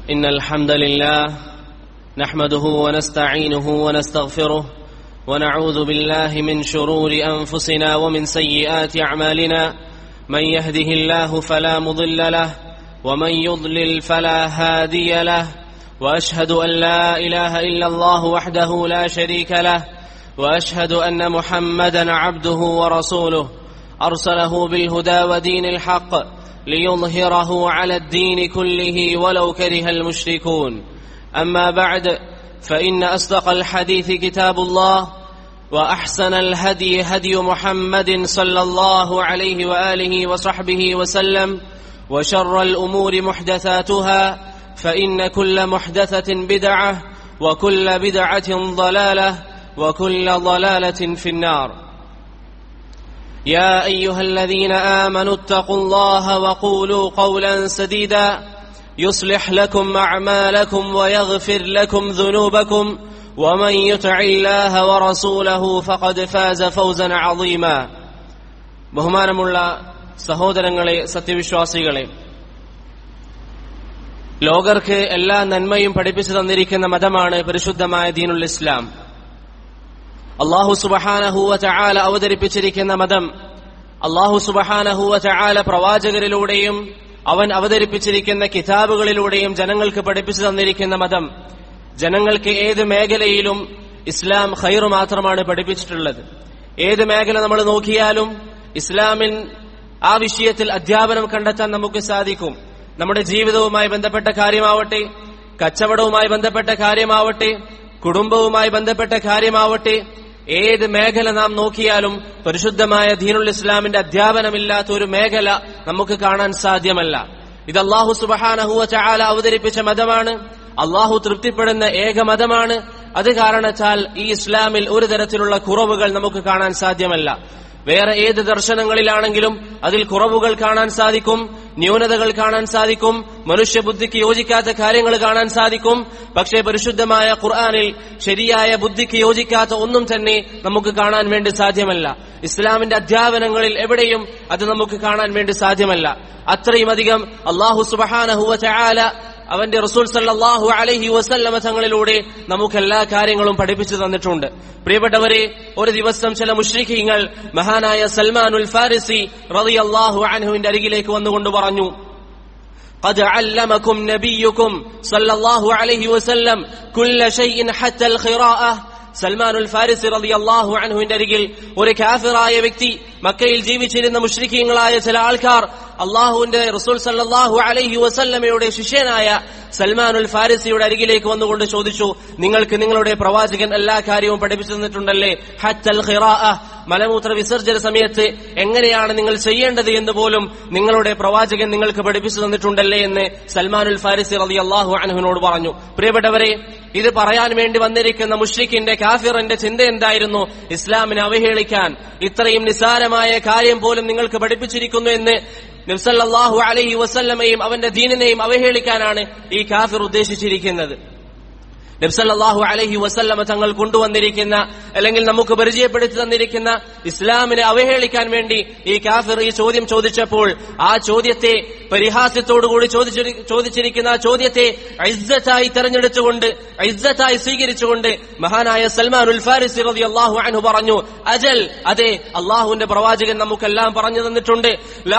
إن الحمد لله نحمده ونستعينه ونستغفره ونعوذ بالله من شرور أنفسنا ومن سيئات أعمالنا من يهده الله فلا مضل له ومن يضلل فلا هادي له وأشهد أن لا إله إلا الله وحده لا شريك له وأشهد أن محمدا عبده ورسوله أرسله بالهدى ودين الحق ليظهره على الدين كله ولو كره المشركون اما بعد فان اصدق الحديث كتاب الله واحسن الهدي هدي محمد صلى الله عليه واله وصحبه وسلم وشر الامور محدثاتها فان كل محدثه بدعه وكل بدعه ضلاله وكل ضلاله في النار يا ايها الذين امنوا اتقوا الله وقولوا قولا سديدا يصلح لكم اعمالكم ويغفر لكم ذنوبكم ومن يطع الله ورسوله فقد فاز فوزا عظيما ബഹുമാനമുള്ള സഹോദരങ്ങളെ സത്യവിശ്വാസികളെ ലോകർക്ക് എല്ലാ നന്മയും പഠിപ്പിച്ചു തന്നിരിക്കുന്ന മതമാണ് പരിശുദ്ധമായ ദീനുൽ ഇസ്ലാം അള്ളാഹു സുബഹാനഹൂവ ചായാല അവതരിപ്പിച്ചിരിക്കുന്ന മതം അള്ളാഹു സുബഹാനഹൂവ ചായാല പ്രവാചകരിലൂടെയും അവൻ അവതരിപ്പിച്ചിരിക്കുന്ന കിതാബുകളിലൂടെയും ജനങ്ങൾക്ക് പഠിപ്പിച്ചു തന്നിരിക്കുന്ന മതം ജനങ്ങൾക്ക് ഏത് മേഖലയിലും ഇസ്ലാം ഖൈർ മാത്രമാണ് പഠിപ്പിച്ചിട്ടുള്ളത് ഏത് മേഖല നമ്മൾ നോക്കിയാലും ഇസ്ലാമിൻ ആ വിഷയത്തിൽ അധ്യാപനം കണ്ടെത്താൻ നമുക്ക് സാധിക്കും നമ്മുടെ ജീവിതവുമായി ബന്ധപ്പെട്ട കാര്യമാവട്ടെ കച്ചവടവുമായി ബന്ധപ്പെട്ട കാര്യമാവട്ടെ കുടുംബവുമായി ബന്ധപ്പെട്ട കാര്യമാവട്ടെ ഏത് മേഖല നാം നോക്കിയാലും പരിശുദ്ധമായ ദീനുൽ ഇസ്ലാമിന്റെ അധ്യാപനമില്ലാത്ത ഒരു മേഖല നമുക്ക് കാണാൻ സാധ്യമല്ല ഇത് അള്ളാഹു സുബഹാനഹുവ ചാല അവതരിപ്പിച്ച മതമാണ് അള്ളാഹു തൃപ്തിപ്പെടുന്ന ഏക മതമാണ് അത് കാരണത്താൽ ഈ ഇസ്ലാമിൽ ഒരു തരത്തിലുള്ള കുറവുകൾ നമുക്ക് കാണാൻ സാധ്യമല്ല വേറെ ഏത് ദർശനങ്ങളിലാണെങ്കിലും അതിൽ കുറവുകൾ കാണാൻ സാധിക്കും ന്യൂനതകൾ കാണാൻ സാധിക്കും മനുഷ്യബുദ്ധിക്ക് യോജിക്കാത്ത കാര്യങ്ങൾ കാണാൻ സാധിക്കും പക്ഷേ പരിശുദ്ധമായ ഖുർആാനിൽ ശരിയായ ബുദ്ധിക്ക് യോജിക്കാത്ത ഒന്നും തന്നെ നമുക്ക് കാണാൻ വേണ്ടി സാധ്യമല്ല ഇസ്ലാമിന്റെ അധ്യാപനങ്ങളിൽ എവിടെയും അത് നമുക്ക് കാണാൻ വേണ്ടി സാധ്യമല്ല അത്രയും അധികം അള്ളാഹു സുബഹാനഹുവ ചായാല അവന്റെ റസൂൽ സല്ലാഹു അലഹി വസല്ലമ തങ്ങളിലൂടെ നമുക്ക് എല്ലാ കാര്യങ്ങളും പഠിപ്പിച്ചു തന്നിട്ടുണ്ട് പ്രിയപ്പെട്ടവരെ ഒരു ദിവസം ചില മുഷ്രിഖീങ്ങൾ മഹാനായ സൽമാനുൽ ഫാരിസി റതി അള്ളാഹു അനഹുവിന്റെ അരികിലേക്ക് വന്നുകൊണ്ട് പറഞ്ഞു قد علمكم نبيكم صلى الله عليه وسلم كل شيء حتى الخراءة സൽമാനുൽ ഫാരിസി റതി അള്ളാഹു അൻഹുവിന്റെ അരികിൽ ഒരു കാഫിറായ വ്യക്തി മക്കയിൽ ജീവിച്ചിരുന്ന മുഷ്രിഖീങ്ങളായ ചില ആൾക്കാർ അള്ളാഹുവിന്റെ റസൂൽ സല്ലാഹു അലൈഹി വസല്ലമയുടെ ശിഷ്യനായ സൽമാനുൽ ഫാരിസിയുടെ അരികിലേക്ക് വന്നുകൊണ്ട് ചോദിച്ചു നിങ്ങൾക്ക് നിങ്ങളുടെ പ്രവാചകൻ എല്ലാ കാര്യവും പഠിപ്പിച്ചു തന്നിട്ടുണ്ടല്ലേ ഹത്തൽ മലമൂത്ര വിസർജന സമയത്ത് എങ്ങനെയാണ് നിങ്ങൾ ചെയ്യേണ്ടത് എന്ന് പോലും നിങ്ങളുടെ പ്രവാചകൻ നിങ്ങൾക്ക് പഠിപ്പിച്ചു തന്നിട്ടുണ്ടല്ലേ എന്ന് സൽമാനുൽ ഫാരിസി റതി അള്ളാഹു അനഹുവിനോട് പറഞ്ഞു പ്രിയപ്പെട്ടവരെ ഇത് പറയാൻ വേണ്ടി വന്നിരിക്കുന്ന മുഷ്രിഖിന്റെ കാഫിറിന്റെ ചിന്ത എന്തായിരുന്നു ഇസ്ലാമിനെ അവഹേളിക്കാൻ ഇത്രയും നിസാരമായ കാര്യം പോലും നിങ്ങൾക്ക് പഠിപ്പിച്ചിരിക്കുന്നു എന്ന് നബ്സല്ലാഹു അലഹി വസല്ലമയും അവന്റെ ദീനിനെയും അവഹേളിക്കാനാണ് ഈ കാഫിർ ഉദ്ദേശിച്ചിരിക്കുന്നത് നബ്സല്ലാഹു അലഹി വസല്ലമ തങ്ങൾ കൊണ്ടുവന്നിരിക്കുന്ന അല്ലെങ്കിൽ നമുക്ക് പരിചയപ്പെടുത്തി തന്നിരിക്കുന്ന ഇസ്ലാമിനെ അവഹേളിക്കാൻ വേണ്ടി ഈ കാഫിർ ഈ ചോദ്യം ചോദിച്ചപ്പോൾ ആ ചോദ്യത്തെ പരിഹാസ്യത്തോടുകൂടി ചോദിച്ചിരിക്കുന്ന ആ ചോദ്യത്തെ ഐസത്തായി തെരഞ്ഞെടുത്തുകൊണ്ട് ഐസത്തായി സ്വീകരിച്ചുകൊണ്ട് മഹാനായ സൽമാൻ ഉൽ ഫാരിസി റതി അള്ളാഹു അൻഹു പറഞ്ഞു അജൽ അതെ അള്ളാഹുവിന്റെ പ്രവാചകൻ നമുക്കെല്ലാം പറഞ്ഞു തന്നിട്ടുണ്ട്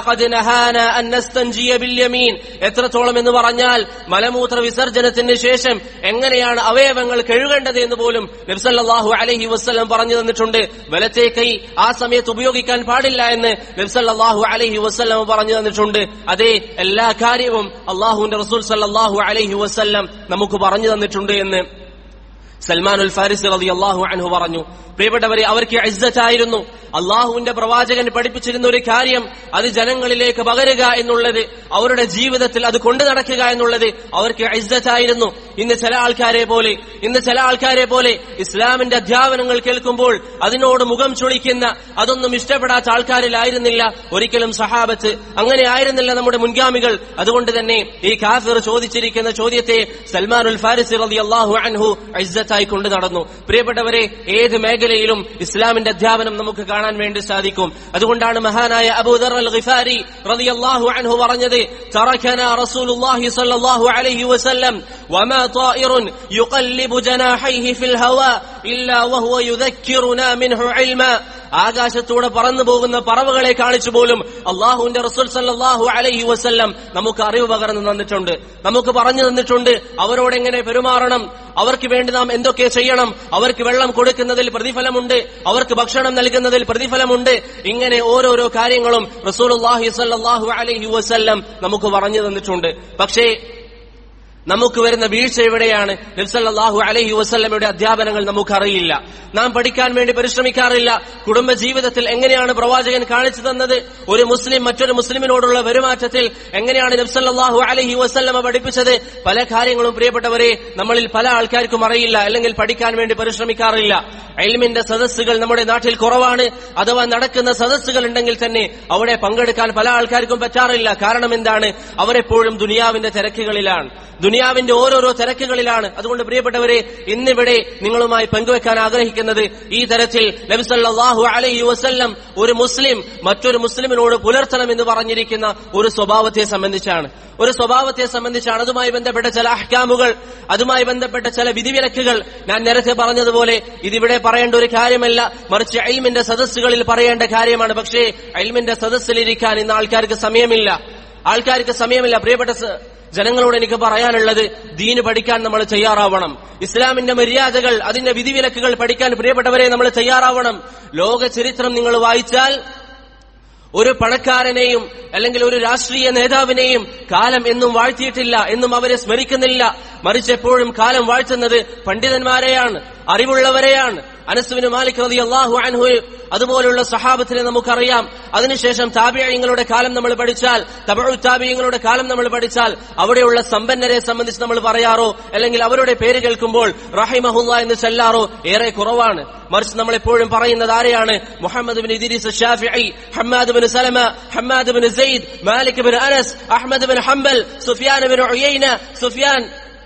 എത്രത്തോളം എന്ന് പറഞ്ഞാൽ മലമൂത്ര വിസർജനത്തിന് ശേഷം എങ്ങനെയാണ് അവയവങ്ങൾ കഴുകേണ്ടത് എന്ന് പോലും നബ്സല്ലാഹു അലഹി വസ്ലം പറഞ്ഞു തന്നിട്ടുണ്ട് വലത്തെ കൈ ആ സമയത്ത് ഉപയോഗിക്കാൻ പാടില്ല എന്ന് നബ്സല്ലാഹു അലഹി വസ്ലം പറഞ്ഞു തന്നിട്ടുണ്ട് അതേ എല്ലാ കാര്യവും അള്ളാഹുവിന്റെ റസൂൽ സല്ലാഹു അലഹി വസ്ല്ലം നമുക്ക് പറഞ്ഞു തന്നിട്ടുണ്ട് എന്ന് സൽമാനുൽ ഫാരിസ് റതി അള്ളാഹു അൻഹു പറഞ്ഞു പ്രിയപ്പെട്ടവരെ അവർക്ക് ഇസ്സത്തായിരുന്നു അള്ളാഹുവിന്റെ പ്രവാചകൻ പഠിപ്പിച്ചിരുന്ന ഒരു കാര്യം അത് ജനങ്ങളിലേക്ക് പകരുക എന്നുള്ളത് അവരുടെ ജീവിതത്തിൽ അത് കൊണ്ടു നടക്കുക എന്നുള്ളത് അവർക്ക് ഇസ്സത്തായിരുന്നു ഇന്ന് ചില ആൾക്കാരെ പോലെ ഇന്ന് ചില ആൾക്കാരെ പോലെ ഇസ്ലാമിന്റെ അധ്യാപനങ്ങൾ കേൾക്കുമ്പോൾ അതിനോട് മുഖം ചുളിക്കുന്ന അതൊന്നും ഇഷ്ടപ്പെടാത്ത ആൾക്കാരിലായിരുന്നില്ല ഒരിക്കലും സഹാബത്ത് അങ്ങനെ ആയിരുന്നില്ല നമ്മുടെ മുൻഗാമികൾ അതുകൊണ്ട് തന്നെ ഈ കാഫിർ ചോദിച്ചിരിക്കുന്ന ചോദ്യത്തെ സൽമാനുൽ ഫാരിസ് റതി അള്ളാഹു അൻഹു ഇസ്സത്ത് സുന്നത്തായി കൊണ്ടു നടന്നു പ്രിയപ്പെട്ടവരെ ഏത് മേഖലയിലും ഇസ്ലാമിന്റെ അധ്യാപനം നമുക്ക് കാണാൻ വേണ്ടി സാധിക്കും അതുകൊണ്ടാണ് മഹാനായ അബൂദർ അൽ ഗിഫാരി റളിയല്ലാഹു അൻഹു പറഞ്ഞത് തറക്കന റസൂലുള്ളാഹി സ്വല്ലല്ലാഹു അലൈഹി വസല്ലം വമാ طائر يقلب جناحيه في الهواء إلا وهو يذكرنا منه علما ആകാശത്തൂടെ പറന്നു പോകുന്ന പറവകളെ കാണിച്ചു പോലും അള്ളാഹുവിന്റെ റസൂൽ സല്ലാഹു അലൈഹി വസല്ലം നമുക്ക് അറിവ് പകർന്നു തന്നിട്ടുണ്ട് നമുക്ക് പറഞ്ഞു തന്നിട്ടുണ്ട് അവരോട് എങ്ങനെ പെരുമാറണം അവർക്ക് വേണ്ടി നാം എന്തൊക്കെ ചെയ്യണം അവർക്ക് വെള്ളം കൊടുക്കുന്നതിൽ പ്രതിഫലമുണ്ട് അവർക്ക് ഭക്ഷണം നൽകുന്നതിൽ പ്രതിഫലമുണ്ട് ഇങ്ങനെ ഓരോരോ കാര്യങ്ങളും റസൂൽ സല്ലാഹു അലൈഹി വസല്ലം നമുക്ക് പറഞ്ഞു തന്നിട്ടുണ്ട് പക്ഷേ നമുക്ക് വരുന്ന വീഴ്ച എവിടെയാണ് നബ്സല്ലാഹു അലഹി വസ്ല്ലമയുടെ അധ്യാപനങ്ങൾ നമുക്കറിയില്ല നാം പഠിക്കാൻ വേണ്ടി പരിശ്രമിക്കാറില്ല കുടുംബ ജീവിതത്തിൽ എങ്ങനെയാണ് പ്രവാചകൻ കാണിച്ചു തന്നത് ഒരു മുസ്ലിം മറ്റൊരു മുസ്ലിമിനോടുള്ള പെരുമാറ്റത്തിൽ എങ്ങനെയാണ് നബ്സല്ലാഹു അലഹി വസ്ല്ലമ പഠിപ്പിച്ചത് പല കാര്യങ്ങളും പ്രിയപ്പെട്ടവരെ നമ്മളിൽ പല ആൾക്കാർക്കും അറിയില്ല അല്ലെങ്കിൽ പഠിക്കാൻ വേണ്ടി പരിശ്രമിക്കാറില്ല എൽമിന്റെ സദസ്സുകൾ നമ്മുടെ നാട്ടിൽ കുറവാണ് അഥവാ നടക്കുന്ന സദസ്സുകൾ ഉണ്ടെങ്കിൽ തന്നെ അവിടെ പങ്കെടുക്കാൻ പല ആൾക്കാർക്കും പറ്റാറില്ല കാരണം എന്താണ് അവരെപ്പോഴും ദുനിയാവിന്റെ തിരക്കുകളിലാണ് ദുനിയാവിന്റെ ഓരോരോ തിരക്കുകളിലാണ് അതുകൊണ്ട് പ്രിയപ്പെട്ടവരെ ഇന്നിവിടെ നിങ്ങളുമായി പങ്കുവെക്കാൻ ആഗ്രഹിക്കുന്നത് ഈ തരത്തിൽ നബിസല്ലാഹു അലൈഹി വസല്ലം ഒരു മുസ്ലിം മറ്റൊരു മുസ്ലിമിനോട് പുലർത്തണം എന്ന് പറഞ്ഞിരിക്കുന്ന ഒരു സ്വഭാവത്തെ സംബന്ധിച്ചാണ് ഒരു സ്വഭാവത്തെ സംബന്ധിച്ചാണ് അതുമായി ബന്ധപ്പെട്ട ചില അഹ്കാമുകൾ അതുമായി ബന്ധപ്പെട്ട ചില വിധിവിലക്കുകൾ ഞാൻ നേരത്തെ പറഞ്ഞതുപോലെ ഇതിവിടെ പറയേണ്ട ഒരു കാര്യമല്ല മറിച്ച് അയിൽമിന്റെ സദസ്സുകളിൽ പറയേണ്ട കാര്യമാണ് പക്ഷേ അയിൽമിന്റെ സദസ്സിലിരിക്കാൻ ഇന്ന് ആൾക്കാർക്ക് സമയമില്ല ആൾക്കാർക്ക് സമയമില്ല പ്രിയപ്പെട്ട ജനങ്ങളോട് എനിക്ക് പറയാനുള്ളത് ദീന് പഠിക്കാൻ നമ്മൾ തയ്യാറാവണം ഇസ്ലാമിന്റെ മര്യാദകൾ അതിന്റെ വിധിവിലക്കുകൾ പഠിക്കാൻ പ്രിയപ്പെട്ടവരെ നമ്മൾ തയ്യാറാവണം ലോക ചരിത്രം നിങ്ങൾ വായിച്ചാൽ ഒരു പണക്കാരനെയും അല്ലെങ്കിൽ ഒരു രാഷ്ട്രീയ നേതാവിനെയും കാലം എന്നും വാഴ്ത്തിയിട്ടില്ല എന്നും അവരെ സ്മരിക്കുന്നില്ല മറിച്ച് എപ്പോഴും കാലം വാഴ്ത്തുന്നത് പണ്ഡിതന്മാരെയാണ് അറിവുള്ളവരെയാണ് അനസുവിന് മാലിക് റതി അള്ളാഹു അൻഹു അതുപോലുള്ള സഹാബത്തിനെ നമുക്കറിയാം അതിനുശേഷം താബിയങ്ങളുടെ കാലം നമ്മൾ പഠിച്ചാൽ തബഴു താബിയങ്ങളുടെ കാലം നമ്മൾ പഠിച്ചാൽ അവിടെയുള്ള സമ്പന്നരെ സംബന്ധിച്ച് നമ്മൾ പറയാറോ അല്ലെങ്കിൽ അവരുടെ പേര് കേൾക്കുമ്പോൾ റഹിമഹുല്ല എന്ന് ചെല്ലാറോ ഏറെ കുറവാണ് മറിച്ച് നമ്മൾ എപ്പോഴും പറയുന്നത് ആരെയാണ് Muhammad bin Idris Shafii Hammad bin Salama Hammad bin Zaid Malik bin Anas Ahmad bin Hanbal Sufyan bin Uyaina Sufyan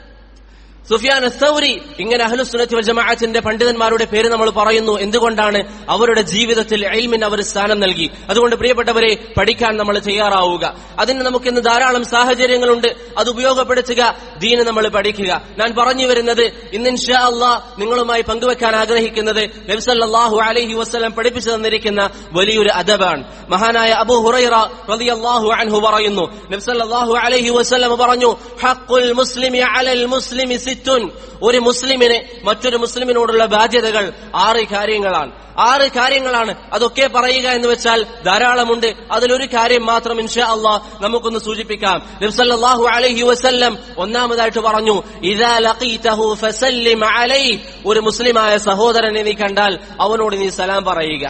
Sufyan Thawri ഇങ്ങനെ അഹ്ലുസുനത്തി വൽ ജമാഅത്തിന്റെ പണ്ഡിതന്മാരുടെ പേര് നമ്മൾ പറയുന്നു എന്തുകൊണ്ടാണ് അവരുടെ ജീവിതത്തിൽ എൽമിന് അവർ സ്ഥാനം നൽകി അതുകൊണ്ട് പ്രിയപ്പെട്ടവരെ പഠിക്കാൻ നമ്മൾ തയ്യാറാവുക അതിന് നമുക്ക് ഇന്ന് ധാരാളം സാഹചര്യങ്ങളുണ്ട് അത് ഉപയോഗപ്പെടുത്തുക ദീന് നമ്മൾ പഠിക്കുക ഞാൻ പറഞ്ഞു വരുന്നത് ഇന്ന് ഇൻഷാ അള്ളാഹ് നിങ്ങളുമായി പങ്കുവെക്കാൻ ആഗ്രഹിക്കുന്നത് നബ്സല്ലാഹു അലൈഹി വസ്ലം പഠിപ്പിച്ചു തന്നിരിക്കുന്ന വലിയൊരു അദബാണ് മഹാനായ അബു ഹുറൈറ റളിയല്ലാഹു അൻഹു പറയുന്നു നബ്സല്ലാഹു അലൈഹി വസ്ലം പറഞ്ഞു ഹഖുൽ മുസ്ലിമി അലൽ മുസ്ലിമി സിറ്റുൻ ഒരു മുസ്ലിമിന് മറ്റൊരു മുസ്ലിമിനോടുള്ള ബാധ്യതകൾ ആറ് കാര്യങ്ങളാണ് ആറ് കാര്യങ്ങളാണ് അതൊക്കെ പറയുക എന്ന് വെച്ചാൽ ധാരാളമുണ്ട് അതിലൊരു കാര്യം മാത്രം ഇൻഷാ അള്ളാഹ് നമുക്കൊന്ന് സൂചിപ്പിക്കാം നബ്സല്ലാഹു അലൈഹി വസല്ലം ഒന്നാമതായിട്ട് പറഞ്ഞു ഇദാ ലഖീതഹു ഫസല്ലിം അലൈഹി ഒരു മുസ്ലിമായ സഹോദരനെ നീ കണ്ടാൽ അവനോട് നീ സലാം പറയുക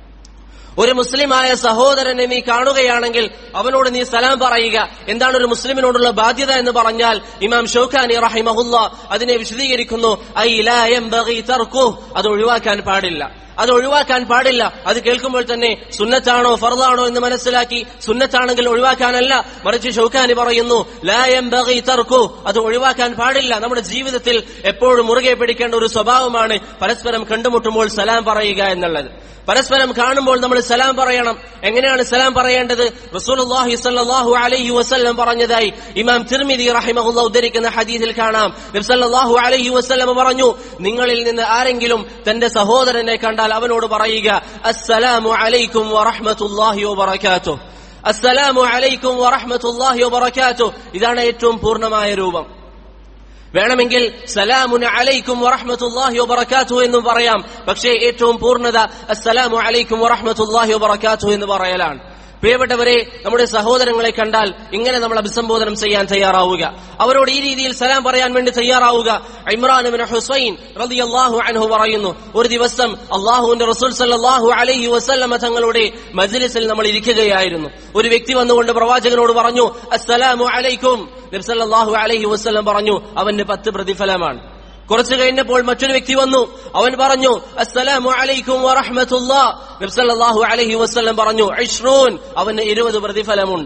ഒരു മുസ്ലിമായ സഹോദരനെ നീ കാണുകയാണെങ്കിൽ അവനോട് നീ സലാം പറയുക എന്താണ് ഒരു മുസ്ലിമിനോടുള്ള ബാധ്യത എന്ന് പറഞ്ഞാൽ ഇമാം ഷൗഖാനി റഹിമഹുല്ല അതിനെ വിശദീകരിക്കുന്നു ഐ ലാ യംബഗി തർക്കുഹ് അത് ഒഴിവാക്കാൻ പാടില്ല അത് ഒഴിവാക്കാൻ പാടില്ല അത് കേൾക്കുമ്പോൾ തന്നെ സുന്നത്താണോ ഫർദാണോ എന്ന് മനസ്സിലാക്കി സുന്നത്താണെങ്കിൽ ഒഴിവാക്കാനല്ല മറിച്ച് ഷൗക്കാനി പറയുന്നു ലായം തർക്കു അത് ഒഴിവാക്കാൻ പാടില്ല നമ്മുടെ ജീവിതത്തിൽ എപ്പോഴും മുറുകെ പിടിക്കേണ്ട ഒരു സ്വഭാവമാണ് പരസ്പരം കണ്ടുമുട്ടുമ്പോൾ സലാം പറയുക എന്നുള്ളത് പരസ്പരം കാണുമ്പോൾ നമ്മൾ സലാം പറയണം എങ്ങനെയാണ് സലാം പറയേണ്ടത് റസൂലുള്ളാഹി സ്വല്ലല്ലാഹു അലൈഹി വസല്ലം പറഞ്ഞതായി ഇമാം തിർമിദി റഹിമഹുല്ല ഉദ്ധരിക്കുന്ന ഹദീസിൽ കാണാം നബി സല്ലല്ലാഹു അലൈഹി വസല്ലം പറഞ്ഞു നിങ്ങളിൽ നിന്ന് ആരെങ്കിലും തന്റെ സഹോദരനെ കണ്ടാൽ അവനോട് പറയുക അസ്സലാമു അലൈക്കും വറഹ്മത്തുള്ളാഹി വബറകാതുഹു അസ്സലാമു അലൈക്കും വറഹ്മത്തുള്ളാഹി വബറകാതുഹു ഇതാണ് ഏറ്റവും പൂർണ്ണമായ രൂപം വേണമെങ്കിൽ സലാമുൻ അലൈക്കും വറഹ്മത്തുള്ളാഹി വബറകാതുഹു എന്നും പറയാം പക്ഷേ ഏറ്റവും പൂർണ്ണത അസ്സലാമു അലൈക്കും വറഹ്മത്തുള്ളാഹി വബറകാതുഹു എന്ന് പറയലാണ് പ്രിയപ്പെട്ടവരെ നമ്മുടെ സഹോദരങ്ങളെ കണ്ടാൽ ഇങ്ങനെ നമ്മൾ അഭിസംബോധനം ചെയ്യാൻ തയ്യാറാവുക അവരോട് ഈ രീതിയിൽ സലാം പറയാൻ വേണ്ടി തയ്യാറാവുക ഇമ്രാൻ ബിൻ ഹുസൈൻ റളിയല്ലാഹു അൻഹു പറയുന്നു ഒരു ദിവസം അള്ളാഹുവിന്റെ റസൂൽ സല്ലല്ലാഹു അലൈഹി വസല്ലമ തങ്ങളുടെ മജ്ലിസിൽ നമ്മൾ ഇരിക്കുകയായിരുന്നു ഒരു വ്യക്തി വന്നുകൊണ്ട് പ്രവാചകനോട് പറഞ്ഞു അസ്സലാമു അലൈക്കും നബി സല്ലല്ലാഹു അലൈഹി വസല്ലം പറഞ്ഞു അവന്റെ പത്ത് പ്രതിഫലമാണ് കുറച്ചു കഴിഞ്ഞപ്പോൾ മറ്റൊരു വ്യക്തി വന്നു അവൻ പറഞ്ഞു അസ്സലാമു അലൈക്കും വറഹ്മത്തുള്ളാ നബി സല്ലല്ലാഹു അലൈഹി വസല്ലം പറഞ്ഞു ഇഷ്റൂൻ അവന് ഇരുപത് പ്രതിഫലമുണ്ട്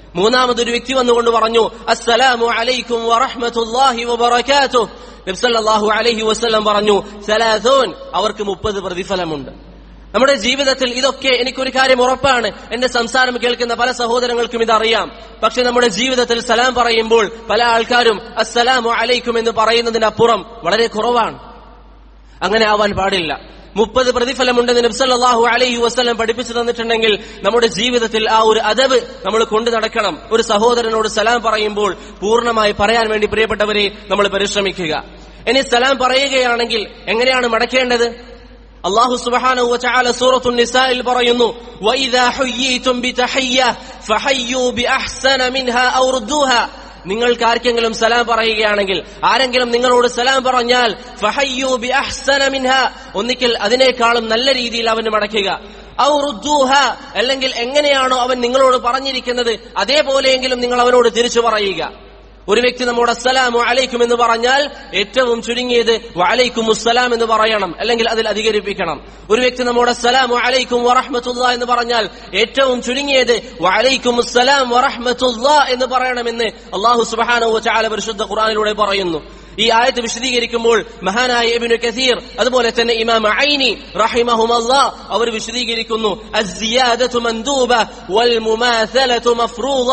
മൂന്നാമതൊരു വ്യക്തി വന്നുകൊണ്ട് പറഞ്ഞു അസ്സലാമു അലൈക്കും വറഹ്മത്തുള്ളാഹി വബറകാതുഹു നബ്സല്ലാഹു അലൈഹി വസല്ലം പറഞ്ഞു സലാസോൻ അവർക്ക് മുപ്പത് പ്രതിഫലമുണ്ട് നമ്മുടെ ജീവിതത്തിൽ ഇതൊക്കെ എനിക്കൊരു കാര്യം ഉറപ്പാണ് എന്റെ സംസാരം കേൾക്കുന്ന പല സഹോദരങ്ങൾക്കും ഇതറിയാം പക്ഷെ നമ്മുടെ ജീവിതത്തിൽ സലാം പറയുമ്പോൾ പല ആൾക്കാരും അസ്സലാമു അലൈക്കും എന്ന് പറയുന്നതിനപ്പുറം വളരെ കുറവാണ് അങ്ങനെ ആവാൻ പാടില്ല മുപ്പത് പ്രതിഫലമുണ്ടെന്ന് നബ്സല്ലാഹു അലൈഹി വസ്ലം പഠിപ്പിച്ചു തന്നിട്ടുണ്ടെങ്കിൽ നമ്മുടെ ജീവിതത്തിൽ ആ ഒരു അതവ് നമ്മൾ കൊണ്ടു നടക്കണം ഒരു സഹോദരനോട് സലാം പറയുമ്പോൾ പൂർണ്ണമായി പറയാൻ വേണ്ടി പ്രിയപ്പെട്ടവരെ നമ്മൾ പരിശ്രമിക്കുക ഇനി സലാം പറയുകയാണെങ്കിൽ എങ്ങനെയാണ് മടക്കേണ്ടത് അള്ളാഹു സുബ്ഹാനഹു വതആല സൂറത്തുൻ നിസായിൽ പറയുന്നു വഇദാ ഹുയ്യിതും ബിതഹയ്യ ഫഹയ്യൂ ബിഅഹ്സന മിൻഹാ ഔ റുദ്ദൂഹാ നിങ്ങൾക്ക് ആർക്കെങ്കിലും സലാം പറയുകയാണെങ്കിൽ ആരെങ്കിലും നിങ്ങളോട് സലാം പറഞ്ഞാൽ ഫഹയ്യൂ ബിഅഹ്സന മിൻഹാ ഒന്നിക്കൽ അതിനേക്കാളും നല്ല രീതിയിൽ അവന് മടക്കുക ഔ റുദ്ദൂഹ അല്ലെങ്കിൽ എങ്ങനെയാണോ അവൻ നിങ്ങളോട് പറഞ്ഞിരിക്കുന്നത് അതേപോലെയെങ്കിലും നിങ്ങൾ അവനോട് തിരിച്ചു പറയുക ഒരു വ്യക്തി നമ്മോട് അസ്സലാമു അലൈക്കും എന്ന് പറഞ്ഞാൽ ഏറ്റവും ചുരുങ്ങിയത് വഅലൈക്കും അസ്സലാം എന്ന് പറയണം അല്ലെങ്കിൽ അതിൽ അധികരിപ്പിക്കണം ഒരു വ്യക്തി നമ്മോട് അസ്സലാമു അലൈക്കും വറഹ്മത്തുള്ള എന്ന് പറഞ്ഞാൽ ഏറ്റവും ചുരുങ്ങിയത് വഅലൈക്കും അസ്സലാം വറഹ്മത്തുള്ള എന്ന് പറയണമെന്ന് അള്ളാഹു സുബ്ഹാനഹു വതആല പരിശുദ്ധ ഖുർആനിലൂടെ പറയുന്നു ഈ ആയത്ത് വിശദീകരിക്കുമ്പോൾ മഹാനായ ഇബ്നു കസീർ അതുപോലെ തന്നെ ഇമാം ഐനി റഹിമഹുമല്ലാ അവർ വിശദീകരിക്കുന്നു അസ്സിയാദതു മൻദൂബ വൽ മുമാസലതു മഫ്റൂദ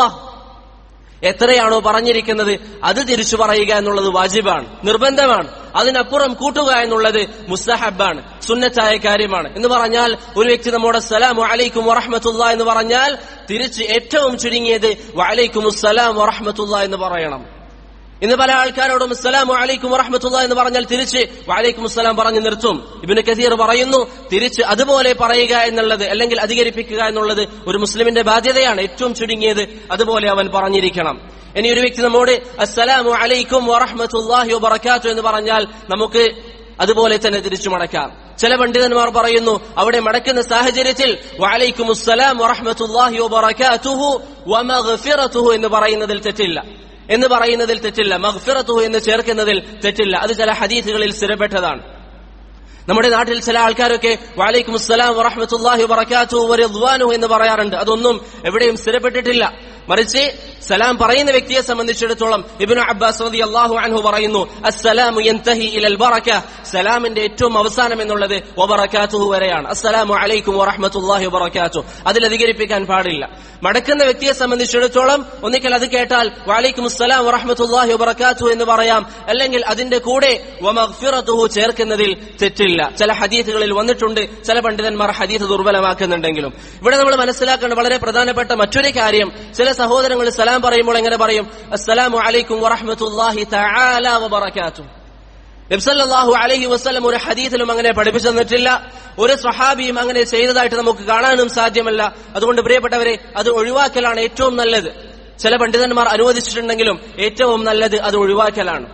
എത്രയാണോ പറഞ്ഞിരിക്കുന്നത് അത് തിരിച്ചു പറയുക എന്നുള്ളത് വാജിബാണ് നിർബന്ധമാണ് അതിനപ്പുറം കൂട്ടുക എന്നുള്ളത് മുസ്തഹബാണ് സുന്നത്തായ കാര്യമാണ് എന്ന് പറഞ്ഞാൽ ഒരു വ്യക്തി നമ്മോട് സലാം വലൈക്കും വറഹമത്തുള്ള എന്ന് പറഞ്ഞാൽ തിരിച്ച് ഏറ്റവും ചുരുങ്ങിയത് വലൈക്കും അസ്സലാം വറഹമത്തുള്ള എന്ന് പറയണം ഇന്ന് പല ആൾക്കാരോടും അസ്സലാമു അലൈക്കും വറഹമത്തുള്ള എന്ന് പറഞ്ഞാൽ തിരിച്ച് വലൈക്കും അസ്സലാം പറഞ്ഞു നിർത്തും ഇബിന് കസീർ പറയുന്നു തിരിച്ച് അതുപോലെ പറയുക എന്നുള്ളത് അല്ലെങ്കിൽ അധികരിപ്പിക്കുക എന്നുള്ളത് ഒരു മുസ്ലിമിന്റെ ബാധ്യതയാണ് ഏറ്റവും ചുരുങ്ങിയത് അതുപോലെ അവൻ പറഞ്ഞിരിക്കണം ഇനി ഒരു വ്യക്തി നമ്മോട് അസ്സലാമു അലൈക്കും വറഹമത്തുല്ലാഹി വബറകാത്തു എന്ന് പറഞ്ഞാൽ നമുക്ക് അതുപോലെ തന്നെ തിരിച്ചു മടക്കാം ചില പണ്ഡിതന്മാർ പറയുന്നു അവിടെ മടക്കുന്ന സാഹചര്യത്തിൽ വഅലൈക്കും അസ്സലാം വറഹമത്തുല്ലാഹി വബറകാതുഹു വമഗ്ഫിറതുഹു എന്ന് പറയുന്നതിൽ തെറ്റില്ല എന്ന് പറയുന്നതിൽ തെറ്റില്ല മഗ്ഫിറത്തുഹു എന്ന് ചേർക്കുന്നതിൽ തെറ്റില്ല അത് ചില ഹദീസുകളിൽ സ്ഥിരപ്പെട്ടതാണ് നമ്മുടെ നാട്ടിൽ ചില ആൾക്കാരൊക്കെ വാലൈക്കും അസ്സലാം വറഹമത്തുല്ലാഹി വബറകാതുഹു വറിദ്വാനുഹു എന്ന് പറയാറുണ്ട് അതൊന്നും എവിടെയും സ്ഥിരപ്പെട്ടിട്ടില്ല മറിച്ച് സലാം പറയുന്ന വ്യക്തിയെ സംബന്ധിച്ചിടത്തോളം ഇബ്നു അബ്ബാസ് റളിയല്ലാഹു അൻഹു പറയുന്നു അസ്സലാമു യൻതഹി ഇലൽ ബറക സലാമിന്റെ ഏറ്റവും അവസാനം എന്നുള്ളത് വബറകാതുഹു വരെയാണ് അസ്സലാമു അലൈക്കും വറഹ്മത്തുള്ളാഹി വബറകാതുഹു അതിൽ അധികരിപ്പിക്കാൻ പാടില്ല മടക്കുന്ന വ്യക്തിയെ സംബന്ധിച്ചിടത്തോളം ഒന്നിക്കൽ അത് കേട്ടാൽ വഅലൈക്കും അസ്സലാം വറഹ്മത്തുള്ളാഹി വബറകാതുഹു എന്ന് പറയാം അല്ലെങ്കിൽ അതിന്റെ കൂടെ വമഗ്ഫിറതുഹു ചേർക്കുന്നതിൽ തെറ്റില്ല ചില ഹദീസുകളിൽ വന്നിട്ടുണ്ട് ചില പണ്ഡിതന്മാർ ഹദീസ് ദുർബലമാക്കുന്നുണ്ടെങ്കിലും ഇവിടെ നമ്മൾ മനസ്സിലാക്കേണ്ട വളരെ പ്രധാനപ്പെട്ട മറ്റൊരു കാര്യം ചില സഹോദരങ്ങൾ സലാം പറയുമ്പോൾ എങ്ങനെ പറയും അസ്സലാമു അലൈക്കും വറഹ്മത്തുള്ളാഹി തആല വബറകാതുഹു നബ്സല്ലാഹു അലൈഹി വസ്ലം ഒരു ഹദീസിലും അങ്ങനെ പഠിപ്പിച്ചു തന്നിട്ടില്ല ഒരു സ്വഹാബിയും അങ്ങനെ ചെയ്തതായിട്ട് നമുക്ക് കാണാനും സാധ്യമല്ല അതുകൊണ്ട് പ്രിയപ്പെട്ടവരെ അത് ഒഴിവാക്കലാണ് ഏറ്റവും നല്ലത് ചില പണ്ഡിതന്മാർ അനുവദിച്ചിട്ടുണ്ടെങ്കിലും ഏറ്റവും നല്ലത് അത് ഒഴിവാക്കലാണ്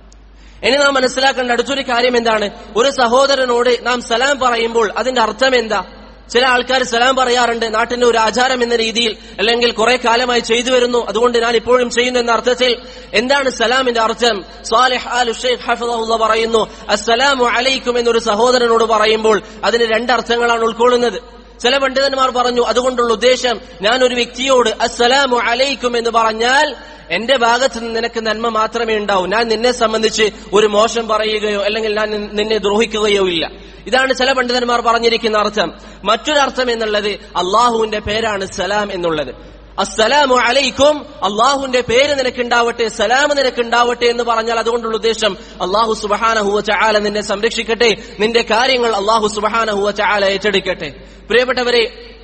ഇനി നാം മനസ്സിലാക്കേണ്ട അടുത്തൊരു കാര്യം എന്താണ് ഒരു സഹോദരനോട് നാം സലാം പറയുമ്പോൾ അതിന്റെ അർത്ഥം എന്താ ചില ആൾക്കാർ സലാം പറയാറുണ്ട് നാട്ടിന്റെ ഒരു ആചാരം എന്ന രീതിയിൽ അല്ലെങ്കിൽ കുറെ കാലമായി ചെയ്തു വരുന്നു അതുകൊണ്ട് ഞാൻ ഇപ്പോഴും ചെയ്യുന്നു എന്ന അർത്ഥത്തിൽ എന്താണ് സലാമിന്റെ അർത്ഥം സ്വാലിഹ് ആൽ ഷെയ്ഖ് ഹഫിദുള്ള പറയുന്നു അസ്സലാമു അലൈക്കും എന്നൊരു സഹോദരനോട് പറയുമ്പോൾ അതിന് രണ്ടർത്ഥങ്ങളാണ് ഉൾക്കൊള്ളുന്നത് ചില പണ്ഡിതന്മാർ പറഞ്ഞു അതുകൊണ്ടുള്ള ഉദ്ദേശം ഞാൻ ഒരു വ്യക്തിയോട് അസ്സലാമു അലൈക്കും എന്ന് പറഞ്ഞാൽ എന്റെ ഭാഗത്ത് നിന്ന് നിനക്ക് നന്മ മാത്രമേ ഉണ്ടാവൂ ഞാൻ നിന്നെ സംബന്ധിച്ച് ഒരു മോശം പറയുകയോ അല്ലെങ്കിൽ ഞാൻ നിന്നെ ദ്രോഹിക്കുകയോ ഇല്ല ഇതാണ് ചില പണ്ഡിതന്മാർ പറഞ്ഞിരിക്കുന്ന അർത്ഥം മറ്റൊരർത്ഥം എന്നുള്ളത് അള്ളാഹുവിന്റെ പേരാണ് സലാം എന്നുള്ളത് അസ്സലാമു അലൈക്കും അള്ളാഹുവിന്റെ പേര് നിനക്കുണ്ടാവട്ടെ സലാം നിനക്കുണ്ടാവട്ടെ എന്ന് പറഞ്ഞാൽ അതുകൊണ്ടുള്ള ഉദ്ദേശം അള്ളാഹു സുബഹാനഹുവ ചാല നിന്നെ സംരക്ഷിക്കട്ടെ നിന്റെ കാര്യങ്ങൾ അള്ളാഹു സുബഹാനഹുവ ചാല ഏറ്റെടുക്കട്ടെ പ്രിയപ്പെട്ടവരെ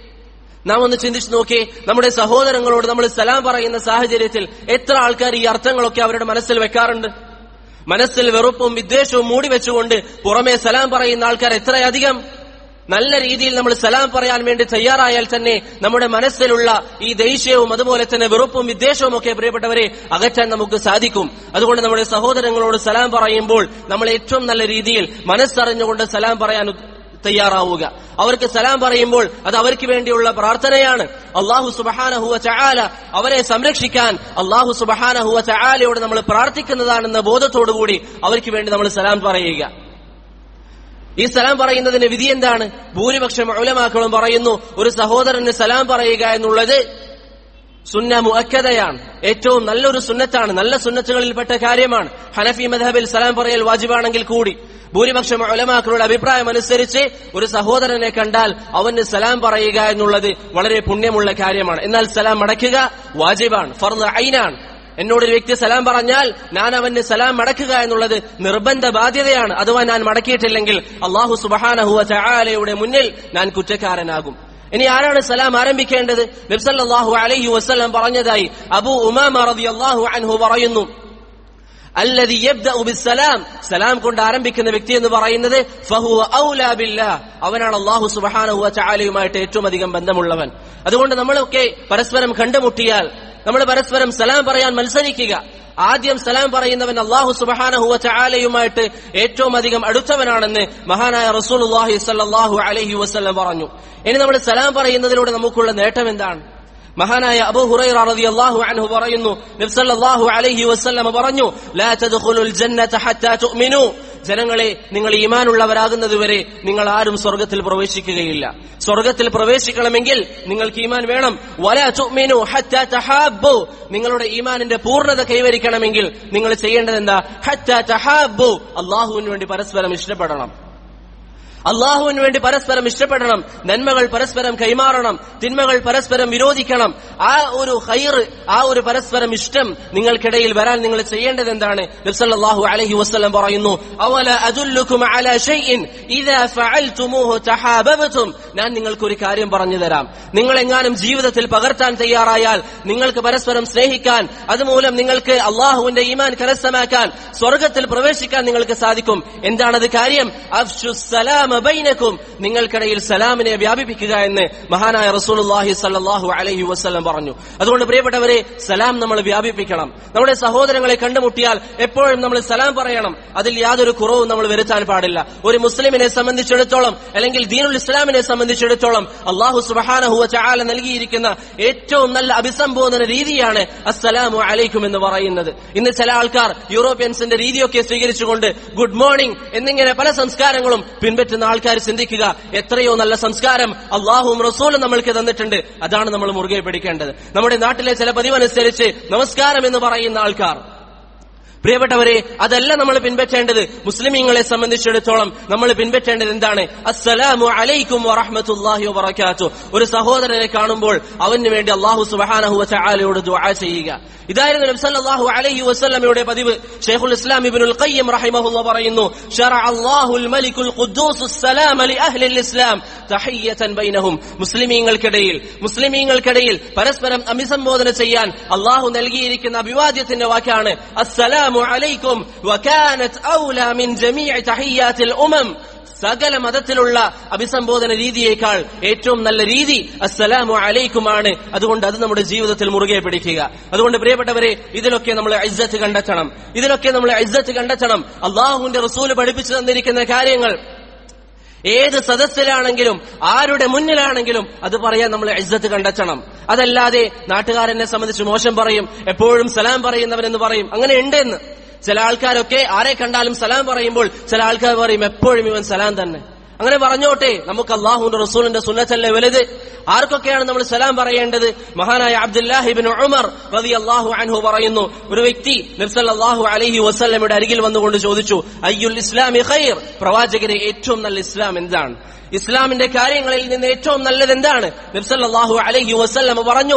നാം ഒന്ന് ചിന്തിച്ചു നോക്കി നമ്മുടെ സഹോദരങ്ങളോട് നമ്മൾ സലാം പറയുന്ന സാഹചര്യത്തിൽ എത്ര ആൾക്കാർ ഈ അർത്ഥങ്ങളൊക്കെ അവരുടെ മനസ്സിൽ വെക്കാറുണ്ട് മനസ്സിൽ വെറുപ്പും വിദ്വേഷവും മൂടി വെച്ചുകൊണ്ട് പുറമെ സലാം പറയുന്ന ആൾക്കാർ എത്രയധികം നല്ല രീതിയിൽ നമ്മൾ സലാം പറയാൻ വേണ്ടി തയ്യാറായാൽ തന്നെ നമ്മുടെ മനസ്സിലുള്ള ഈ ദേഷ്യവും അതുപോലെ തന്നെ വെറുപ്പും വിദ്വേഷവും ഒക്കെ പ്രിയപ്പെട്ടവരെ അകറ്റാൻ നമുക്ക് സാധിക്കും അതുകൊണ്ട് നമ്മുടെ സഹോദരങ്ങളോട് സലാം പറയുമ്പോൾ നമ്മൾ ഏറ്റവും നല്ല രീതിയിൽ മനസ്സറിഞ്ഞുകൊണ്ട് സലാം പറയാൻ തയ്യാറാവുക അവർക്ക് സലാം പറയുമ്പോൾ അത് അവർക്ക് വേണ്ടിയുള്ള പ്രാർത്ഥനയാണ് അള്ളാഹു സുബഹാനഹുവ ചാല അവരെ സംരക്ഷിക്കാൻ അള്ളാഹു സുബഹാനഹുവ ചാലയോട് നമ്മൾ പ്രാർത്ഥിക്കുന്നതാണെന്ന ബോധത്തോടുകൂടി അവർക്ക് വേണ്ടി നമ്മൾ സലാം പറയുക ഈ സലാം പറയുന്നതിന് വിധി എന്താണ് ഭൂരിപക്ഷം ഉലമാക്കളും പറയുന്നു ഒരു സഹോദരന് സലാം പറയുക എന്നുള്ളത് സുന്ന മുഅക്കദയാണ് ഏറ്റവും നല്ലൊരു സുന്നത്താണ് നല്ല സുന്നത്തുകളിൽപ്പെട്ട കാര്യമാണ് ഹനഫി മദ്ഹബിൽ സലാം പറയൽ വാജിബാണെങ്കിൽ കൂടി ഭൂരിപക്ഷം ഉലമാക്കളുടെ അഭിപ്രായം അനുസരിച്ച് ഒരു സഹോദരനെ കണ്ടാൽ അവന് സലാം പറയുക എന്നുള്ളത് വളരെ പുണ്യമുള്ള കാര്യമാണ് എന്നാൽ സലാം മടക്കുക വാജിബാണ് ഫർദ് ഐനാണ് എന്നോട് ഒരു വ്യക്തി സലാം പറഞ്ഞാൽ ഞാൻ അവന് സലാം മടക്കുക എന്നുള്ളത് നിർബന്ധ ബാധ്യതയാണ് അഥവാ ഞാൻ മടക്കിയിട്ടില്ലെങ്കിൽ അള്ളാഹു സുബഹാനഹുവ ചായാലയുടെ മുന്നിൽ ഞാൻ കുറ്റക്കാരനാകും ഇനി ആരാണ് സലാം ആരംഭിക്കേണ്ടത് നബ്സല്ലാഹു അലൈഹി വസ്ലം പറഞ്ഞതായി അബു ഉമാമ റളിയല്ലാഹു അൻഹു പറയുന്നു അല്ലതി യബ്ദഉ ബിസ്സലാം സലാം കൊണ്ട് ആരംഭിക്കുന്ന വ്യക്തി എന്ന് പറയുന്നത് ഫഹുവ ഔലാ ബില്ലാഹ് അവനാണ് അല്ലാഹു സുബ്ഹാനഹു വ തആലയുമായിട്ട് ഏറ്റവും അധികം ബന്ധമുള്ളവൻ അതുകൊണ്ട് നമ്മളൊക്കെ പരസ്പരം കണ്ടുമുട്ടിയാൽ നമ്മൾ പരസ്പരം സലാം പറയാൻ മത്സരിക്കുക ആദ്യം സലാം പറയുന്നവൻ അള്ളാഹു സുബഹാനഹു വ തആലയുമായിട്ട് ഏറ്റവും അധികം അടുത്തവനാണെന്ന് മഹാനായ റസൂലുള്ളാഹി സ്വല്ലല്ലാഹു അലൈഹി വസല്ലം പറഞ്ഞു ഇനി നമ്മൾ സലാം പറയുന്നതിലൂടെ നമുക്കുള്ള നേട്ടം എന്താണ് മഹാനായ അബൂ ഹുറൈറ റളിയല്ലാഹു അൻഹു പറയുന്നു നബി സല്ലല്ലാഹു അലൈഹി വസല്ലം പറഞ്ഞു ലാ തദ്ഖുലുൽ ജന്നത ഹത്താ തുഅ്മിനു ജനങ്ങളെ നിങ്ങൾ ഈമാനുള്ളവരാകുന്നതുവരെ നിങ്ങൾ ആരും സ്വർഗത്തിൽ പ്രവേശിക്കുകയില്ല സ്വർഗത്തിൽ പ്രവേശിക്കണമെങ്കിൽ നിങ്ങൾക്ക് ഈമാൻ വേണം വലാ തുഅ്മിനു ഹത്താ തഹാബ്ബു നിങ്ങളുടെ ഈമാനിന്റെ പൂർണ്ണത കൈവരിക്കണമെങ്കിൽ നിങ്ങൾ ചെയ്യേണ്ടത് എന്താ ഹത്താ തഹാബ്ബു അള്ളാഹുവിന് വേണ്ടി പരസ്പരം ഇഷ്ടപ്പെടണം അള്ളാഹുവിന് വേണ്ടി പരസ്പരം ഇഷ്ടപ്പെടണം നന്മകൾ പരസ്പരം കൈമാറണം തിന്മകൾ പരസ്പരം വിരോധിക്കണം ആ ഒരു ഹൈർ ആ ഒരു പരസ്പരം ഇഷ്ടം നിങ്ങൾക്കിടയിൽ വരാൻ നിങ്ങൾ ചെയ്യേണ്ടത് എന്താണ് നബ്സല്ലാഹു അലൈഹി വസ്ലം പറയുന്നു അവല അദുല്ലുക്കും അല ഷൈഇൻ ഇദാ ഫഅൽതുമൂഹു തഹാബബതും ഞാൻ നിങ്ങൾക്ക് ഒരു കാര്യം പറഞ്ഞു തരാം നിങ്ങൾ എങ്ങാനും ജീവിതത്തിൽ പകർത്താൻ തയ്യാറായാൽ നിങ്ങൾക്ക് പരസ്പരം സ്നേഹിക്കാൻ അതുമൂലം നിങ്ങൾക്ക് അള്ളാഹുവിന്റെ ഈമാൻ കരസ്ഥമാക്കാൻ സ്വർഗത്തിൽ പ്രവേശിക്കാൻ നിങ്ങൾക്ക് സാധിക്കും എന്താണത് കാര്യം അഫ്ഷുസ്സലാം ബൈനക്കും നിങ്ങൾക്കിടയിൽ സലാമിനെ വ്യാപിപ്പിക്കുക എന്ന് മഹാനായ റസൂലുള്ളാഹി സല്ലല്ലാഹു അലൈഹി വസല്ലം പറഞ്ഞു അതുകൊണ്ട് പ്രിയപ്പെട്ടവരെ സലാം നമ്മൾ വ്യാപിപ്പിക്കണം നമ്മുടെ സഹോദരങ്ങളെ കണ്ടുമുട്ടിയാൽ എപ്പോഴും നമ്മൾ സലാം പറയണം അതിൽ യാതൊരു കുറവും നമ്മൾ വരുത്താൻ പാടില്ല ഒരു മുസ്ലിമിനെ സംബന്ധിച്ചിടത്തോളം അല്ലെങ്കിൽ ദീനുൽ ഇസ്ലാമിനെ സംബന്ധിച്ചിടത്തോളം അള്ളാഹു സുബഹാനഹു ചാല നൽകിയിരിക്കുന്ന ഏറ്റവും നല്ല അഭിസംബോധന രീതിയാണ് അസ്സലാമു അലൈക്കും എന്ന് പറയുന്നത് ഇന്ന് ചില ആൾക്കാർ യൂറോപ്യൻസിന്റെ രീതിയൊക്കെ സ്വീകരിച്ചുകൊണ്ട് ഗുഡ് മോർണിംഗ് എന്നിങ്ങനെ പല സംസ്കാരങ്ങളും പിൻപറ്റുന്ന ആൾക്കാർ ചിന്തിക്കുക എത്രയോ നല്ല സംസ്കാരം അള്ളാഹുവും റസൂലും നമ്മൾക്ക് തന്നിട്ടുണ്ട് അതാണ് നമ്മൾ മുറുകെ പിടിക്കേണ്ടത് നമ്മുടെ നാട്ടിലെ ചില പതിവനുസരിച്ച് നമസ്കാരം എന്ന് പറയുന്ന ആൾക്കാർ പ്രിയപ്പെട്ടവരെ അതല്ല നമ്മൾ പിൻപറ്റേണ്ടത് മുസ്ലിമീങ്ങളെ സംബന്ധിച്ചിടത്തോളം നമ്മൾ പിൻപറ്റേണ്ടത് എന്താണ് അസ്സലാമു അലൈക്കും വറഹ്മത്തുള്ളാഹി വബറകാത്തു ഒരു സഹോദരനെ കാണുമ്പോൾ അവന് വേണ്ടി അള്ളാഹു സുബ്ഹാനഹു വതആലയോട് ദുആ ചെയ്യുക ഇതായിരുന്നു നബി സല്ലല്ലാഹു അലൈഹി വസല്ലമയുടെ പതിവ് ഷെയ്ഖുൽ ഇസ്ലാം ഇബ്നുൽ ഖയ്യിം റഹിമഹുല്ലാഹ് പറയുന്നു ശറഅ അല്ലാഹുൽ മലിക്കുൽ ഖുദ്ദൂസ് സലാമ ലി അഹ്ലിൽ ഇസ്ലാം തഹിയ്യതൻ ബൈനഹും മുസ്ലിമീങ്ങൾക്കിടയിൽ മുസ്ലിമീങ്ങൾക്കിടയിൽ പരസ്പരം അഭിസംബോധന ചെയ്യാൻ അള്ളാഹു നൽകിയിരിക്കുന്ന അഭിവാദ്യത്തിന്റെ വാക്കാണ് അസ്സലാമു അലൈക്കും വകാനത് ഔല മിൻ ജമീഇ തഹിയ്യാത്തിൽ ഉമം സകല മതത്തിലുള്ള അഭിസംബോധന രീതിയേക്കാൾ ഏറ്റവും നല്ല രീതി അസ്സലാമു അലൈക്കുമാണ് അതുകൊണ്ട് അത് നമ്മുടെ ജീവിതത്തിൽ മുറുകെ പിടിക്കുക അതുകൊണ്ട് പ്രിയപ്പെട്ടവരെ ഇതിലൊക്കെ നമ്മൾ ഇജ്ജത്ത് കണ്ടെത്തണം ഇതിലൊക്കെ നമ്മൾ ഇജ്ജത്ത് കണ്ടെത്തണം അള്ളാഹുവിന്റെ റസൂല് പഠിപ്പിച്ചു തന്നിരിക്കുന്ന കാര്യങ്ങൾ ഏത് സദസ്സിലാണെങ്കിലും ആരുടെ മുന്നിലാണെങ്കിലും അത് പറയാൻ നമ്മൾ ഇജ്ജത്ത് കണ്ടെത്തണം അതല്ലാതെ നാട്ടുകാരെന്നെ സംബന്ധിച്ച് മോശം പറയും എപ്പോഴും സലാം പറയുന്നവരെന്ന് പറയും അങ്ങനെ ഉണ്ട് എന്ന് ചില ആൾക്കാരൊക്കെ ആരെ കണ്ടാലും സലാം പറയുമ്പോൾ ചില ആൾക്കാർ പറയും എപ്പോഴും ഇവൻ സലാം തന്നെ അങ്ങനെ പറഞ്ഞോട്ടെ നമുക്ക് അള്ളാഹുന്റെ റസൂലിന്റെ സുന്നത്തല്ലേ വലുത് ആർക്കൊക്കെയാണ് നമ്മൾ സലാം പറയേണ്ടത് മഹാനായ അബ്ദുല്ലാഹിബിൻ ഉമർ റതി അള്ളാഹു അൻഹു പറയുന്നു ഒരു വ്യക്തി നിർസല്ലാഹു അലഹി വസ്ല്ലമയുടെ അരികിൽ വന്നുകൊണ്ട് ചോദിച്ചു അയ്യുൽ ഇസ്ലാമി ഖൈർ പ്രവാചകരെ ഏറ്റവും നല്ല ഇസ്ലാം എന്താണ് ഇസ്ലാമിന്റെ കാര്യങ്ങളിൽ നിന്ന് ഏറ്റവും നല്ലത് എന്താണ് നിർസല്ലാഹു അലഹി വസ്ല്ലമ പറഞ്ഞു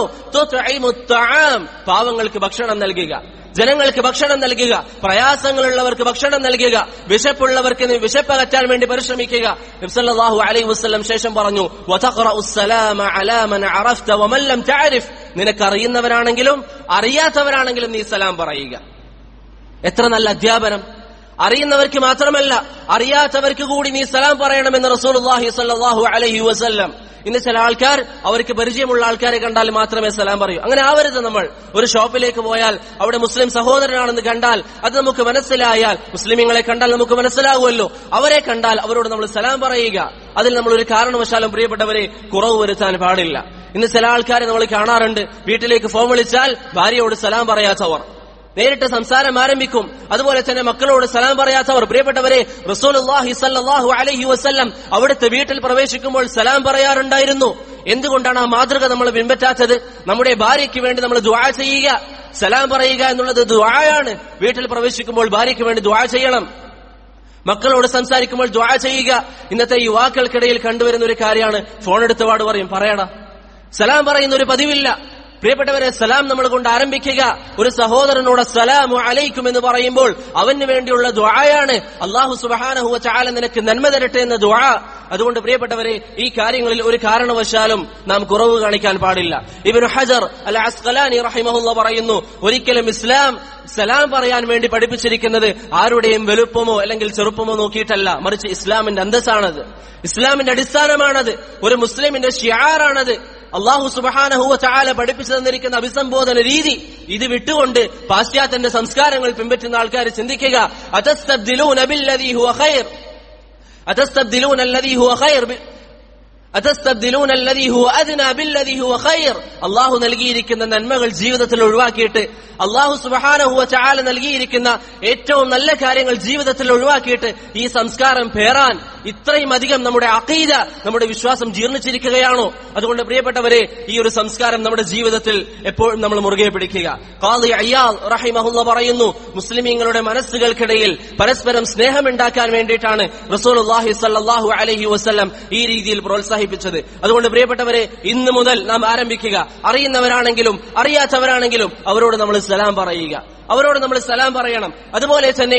പാവങ്ങൾക്ക് ഭക്ഷണം നൽകുക ജനങ്ങൾക്ക് ഭക്ഷണം നൽകുക പ്രയാസങ്ങളുള്ളവർക്ക് ഭക്ഷണം നൽകുക വിശപ്പുള്ളവർക്ക് നീ വിശപ്പകറ്റാൻ വേണ്ടി പരിശ്രമിക്കുക നബ്സല്ലാഹു അലൈഹി വസ്ലം ശേഷം പറഞ്ഞു നിനക്കറിയുന്നവരാണെങ്കിലും അറിയാത്തവരാണെങ്കിലും നീ സലാം പറയുക എത്ര നല്ല അധ്യാപനം അറിയുന്നവർക്ക് മാത്രമല്ല അറിയാത്തവർക്ക് കൂടി നീ സലാം പറയണമെന്ന് റസൂലുള്ളാഹി സ്വല്ലല്ലാഹു അലൈഹി വസല്ലം ഇന്ന് ചില ആൾക്കാർ അവർക്ക് പരിചയമുള്ള ആൾക്കാരെ കണ്ടാൽ മാത്രമേ സലാം പറയൂ അങ്ങനെ ആവരുത് നമ്മൾ ഒരു ഷോപ്പിലേക്ക് പോയാൽ അവിടെ മുസ്ലിം സഹോദരനാണെന്ന് കണ്ടാൽ അത് നമുക്ക് മനസ്സിലായാൽ മുസ്ലിമീങ്ങളെ കണ്ടാൽ നമുക്ക് മനസ്സിലാകുമല്ലോ അവരെ കണ്ടാൽ അവരോട് നമ്മൾ സലാം പറയുക അതിൽ നമ്മൾ ഒരു കാരണവശാലും പ്രിയപ്പെട്ടവരെ കുറവ് വരുത്താൻ പാടില്ല ഇന്ന് ചില ആൾക്കാരെ നമ്മൾ കാണാറുണ്ട് വീട്ടിലേക്ക് ഫോൺ വിളിച്ചാൽ ഭാര്യയോട് സലാം പറയാത്തവർ നേരിട്ട് സംസാരം ആരംഭിക്കും അതുപോലെ തന്നെ മക്കളോട് സലാം പറയാത്തവർ പ്രിയപ്പെട്ടവരെ റസൂലുള്ളാഹി സല്ലല്ലാഹു അലൈഹി വസല്ലം അവിടുത്തെ വീട്ടിൽ പ്രവേശിക്കുമ്പോൾ സലാം പറയാറുണ്ടായിരുന്നു എന്തുകൊണ്ടാണ് ആ മാതൃക നമ്മൾ പിൻപറ്റാത്തത് നമ്മുടെ ഭാര്യയ്ക്ക് വേണ്ടി നമ്മൾ ദ്വാ ചെയ്യുക സലാം പറയുക എന്നുള്ളത് ദ്വായാണ് വീട്ടിൽ പ്രവേശിക്കുമ്പോൾ ഭാര്യയ്ക്ക് വേണ്ടി ദ്വാ ചെയ്യണം മക്കളോട് സംസാരിക്കുമ്പോൾ ദ്വാ ചെയ്യുക ഇന്നത്തെ യുവാക്കൾക്കിടയിൽ കണ്ടുവരുന്ന ഒരു കാര്യമാണ് ഫോൺ എടുത്ത് പാട് പറയും പറയടാ സലാം പറയുന്ന ഒരു പതിവില്ല പ്രിയപ്പെട്ടവരെ സലാം നമ്മൾ കൊണ്ട് ആരംഭിക്കുക ഒരു സഹോദരനോട് സലാമു അലൈക്കും എന്ന് പറയുമ്പോൾ അവന് വേണ്ടിയുള്ള ദ്വായാണ് അള്ളാഹു സുബഹാനഹുവ ചാല നിനക്ക് നന്മ തരട്ടെ എന്ന ദ്വാ അതുകൊണ്ട് പ്രിയപ്പെട്ടവരെ ഈ കാര്യങ്ങളിൽ ഒരു കാരണവശാലും നാം കുറവ് കാണിക്കാൻ പാടില്ല ഇബിൻ ഹജർ അൽ അസ്കലാനി റഹിമഹുല്ല പറയുന്നു ഒരിക്കലും ഇസ്ലാം സലാം പറയാൻ വേണ്ടി പഠിപ്പിച്ചിരിക്കുന്നത് ആരുടെയും വലുപ്പമോ അല്ലെങ്കിൽ ചെറുപ്പമോ നോക്കിയിട്ടല്ല മറിച്ച് ഇസ്ലാമിന്റെ അന്തസ്സാണത് ഇസ്ലാമിന്റെ അടിസ്ഥാനമാണത് ഒരു മുസ്ലിമിന്റെ ഷിയാറാണത് അള്ളാഹു സുബഹാനഹുവ ചാല പഠിപ്പിച്ചു തന്നിരിക്കുന്ന അഭിസംബോധന രീതി ഇത് വിട്ടുകൊണ്ട് പാശ്ചാത്യന്റെ സംസ്കാരങ്ങൾ പിൻപറ്റുന്ന ആൾക്കാർ ചിന്തിക്കുക അതസ്തബ്ദിലൂന ബില്ലദീ ഹുവ ഖൈർ അതസ്തബ്ദിലൂന അല്ലദീ ഹുവ ഖൈർ ബി- അതസ്തബ്ദിലൂന അല്ലദീ ഹുവ അദ്നാ ബില്ലദീ ഹുവ ഖൈർ അള്ളാഹു നൽകിയിരിക്കുന്ന നന്മകൾ ജീവിതത്തിൽ ഒഴിവാക്കിയിട്ട് അള്ളാഹു സുബഹാനഹുവ ചാല നൽകിയിരിക്കുന്ന ഏറ്റവും നല്ല കാര്യങ്ങൾ ജീവിതത്തിൽ ഒഴിവാക്കിയിട്ട് ഈ സംസ്കാരം പേറാൻ ഇത്രയും അധികം നമ്മുടെ അഖീദ നമ്മുടെ വിശ്വാസം ജീർണിച്ചിരിക്കുകയാണോ അതുകൊണ്ട് പ്രിയപ്പെട്ടവരെ ഈ ഒരു സംസ്കാരം നമ്മുടെ ജീവിതത്തിൽ എപ്പോഴും നമ്മൾ മുറുകെ പിടിക്കുക ഖാദി അയ്യാൽ റഹിമഹുല്ല പറയുന്നു മുസ്ലിമീങ്ങളുടെ മനസ്സുകൾക്കിടയിൽ പരസ്പരം സ്നേഹമുണ്ടാക്കാൻ വേണ്ടിയിട്ടാണ് റസൂലുള്ളാഹി സല്ലല്ലാഹു അലൈഹി വസല്ലം ഈ രീതിയിൽ പ്രോത്സാഹിപ്പിച്ചത് അതുകൊണ്ട് പ്രിയപ്പെട്ടവരെ ഇന്ന് മുതൽ നാം ആരംഭിക്കുക അറിയുന്നവരാണെങ്കിലും അറിയാത്തവരാണെങ്കിലും അവരോട് നമ്മൾ സലാം പറയുക അവരോട് നമ്മൾ സലാം പറയണം അതുപോലെ തന്നെ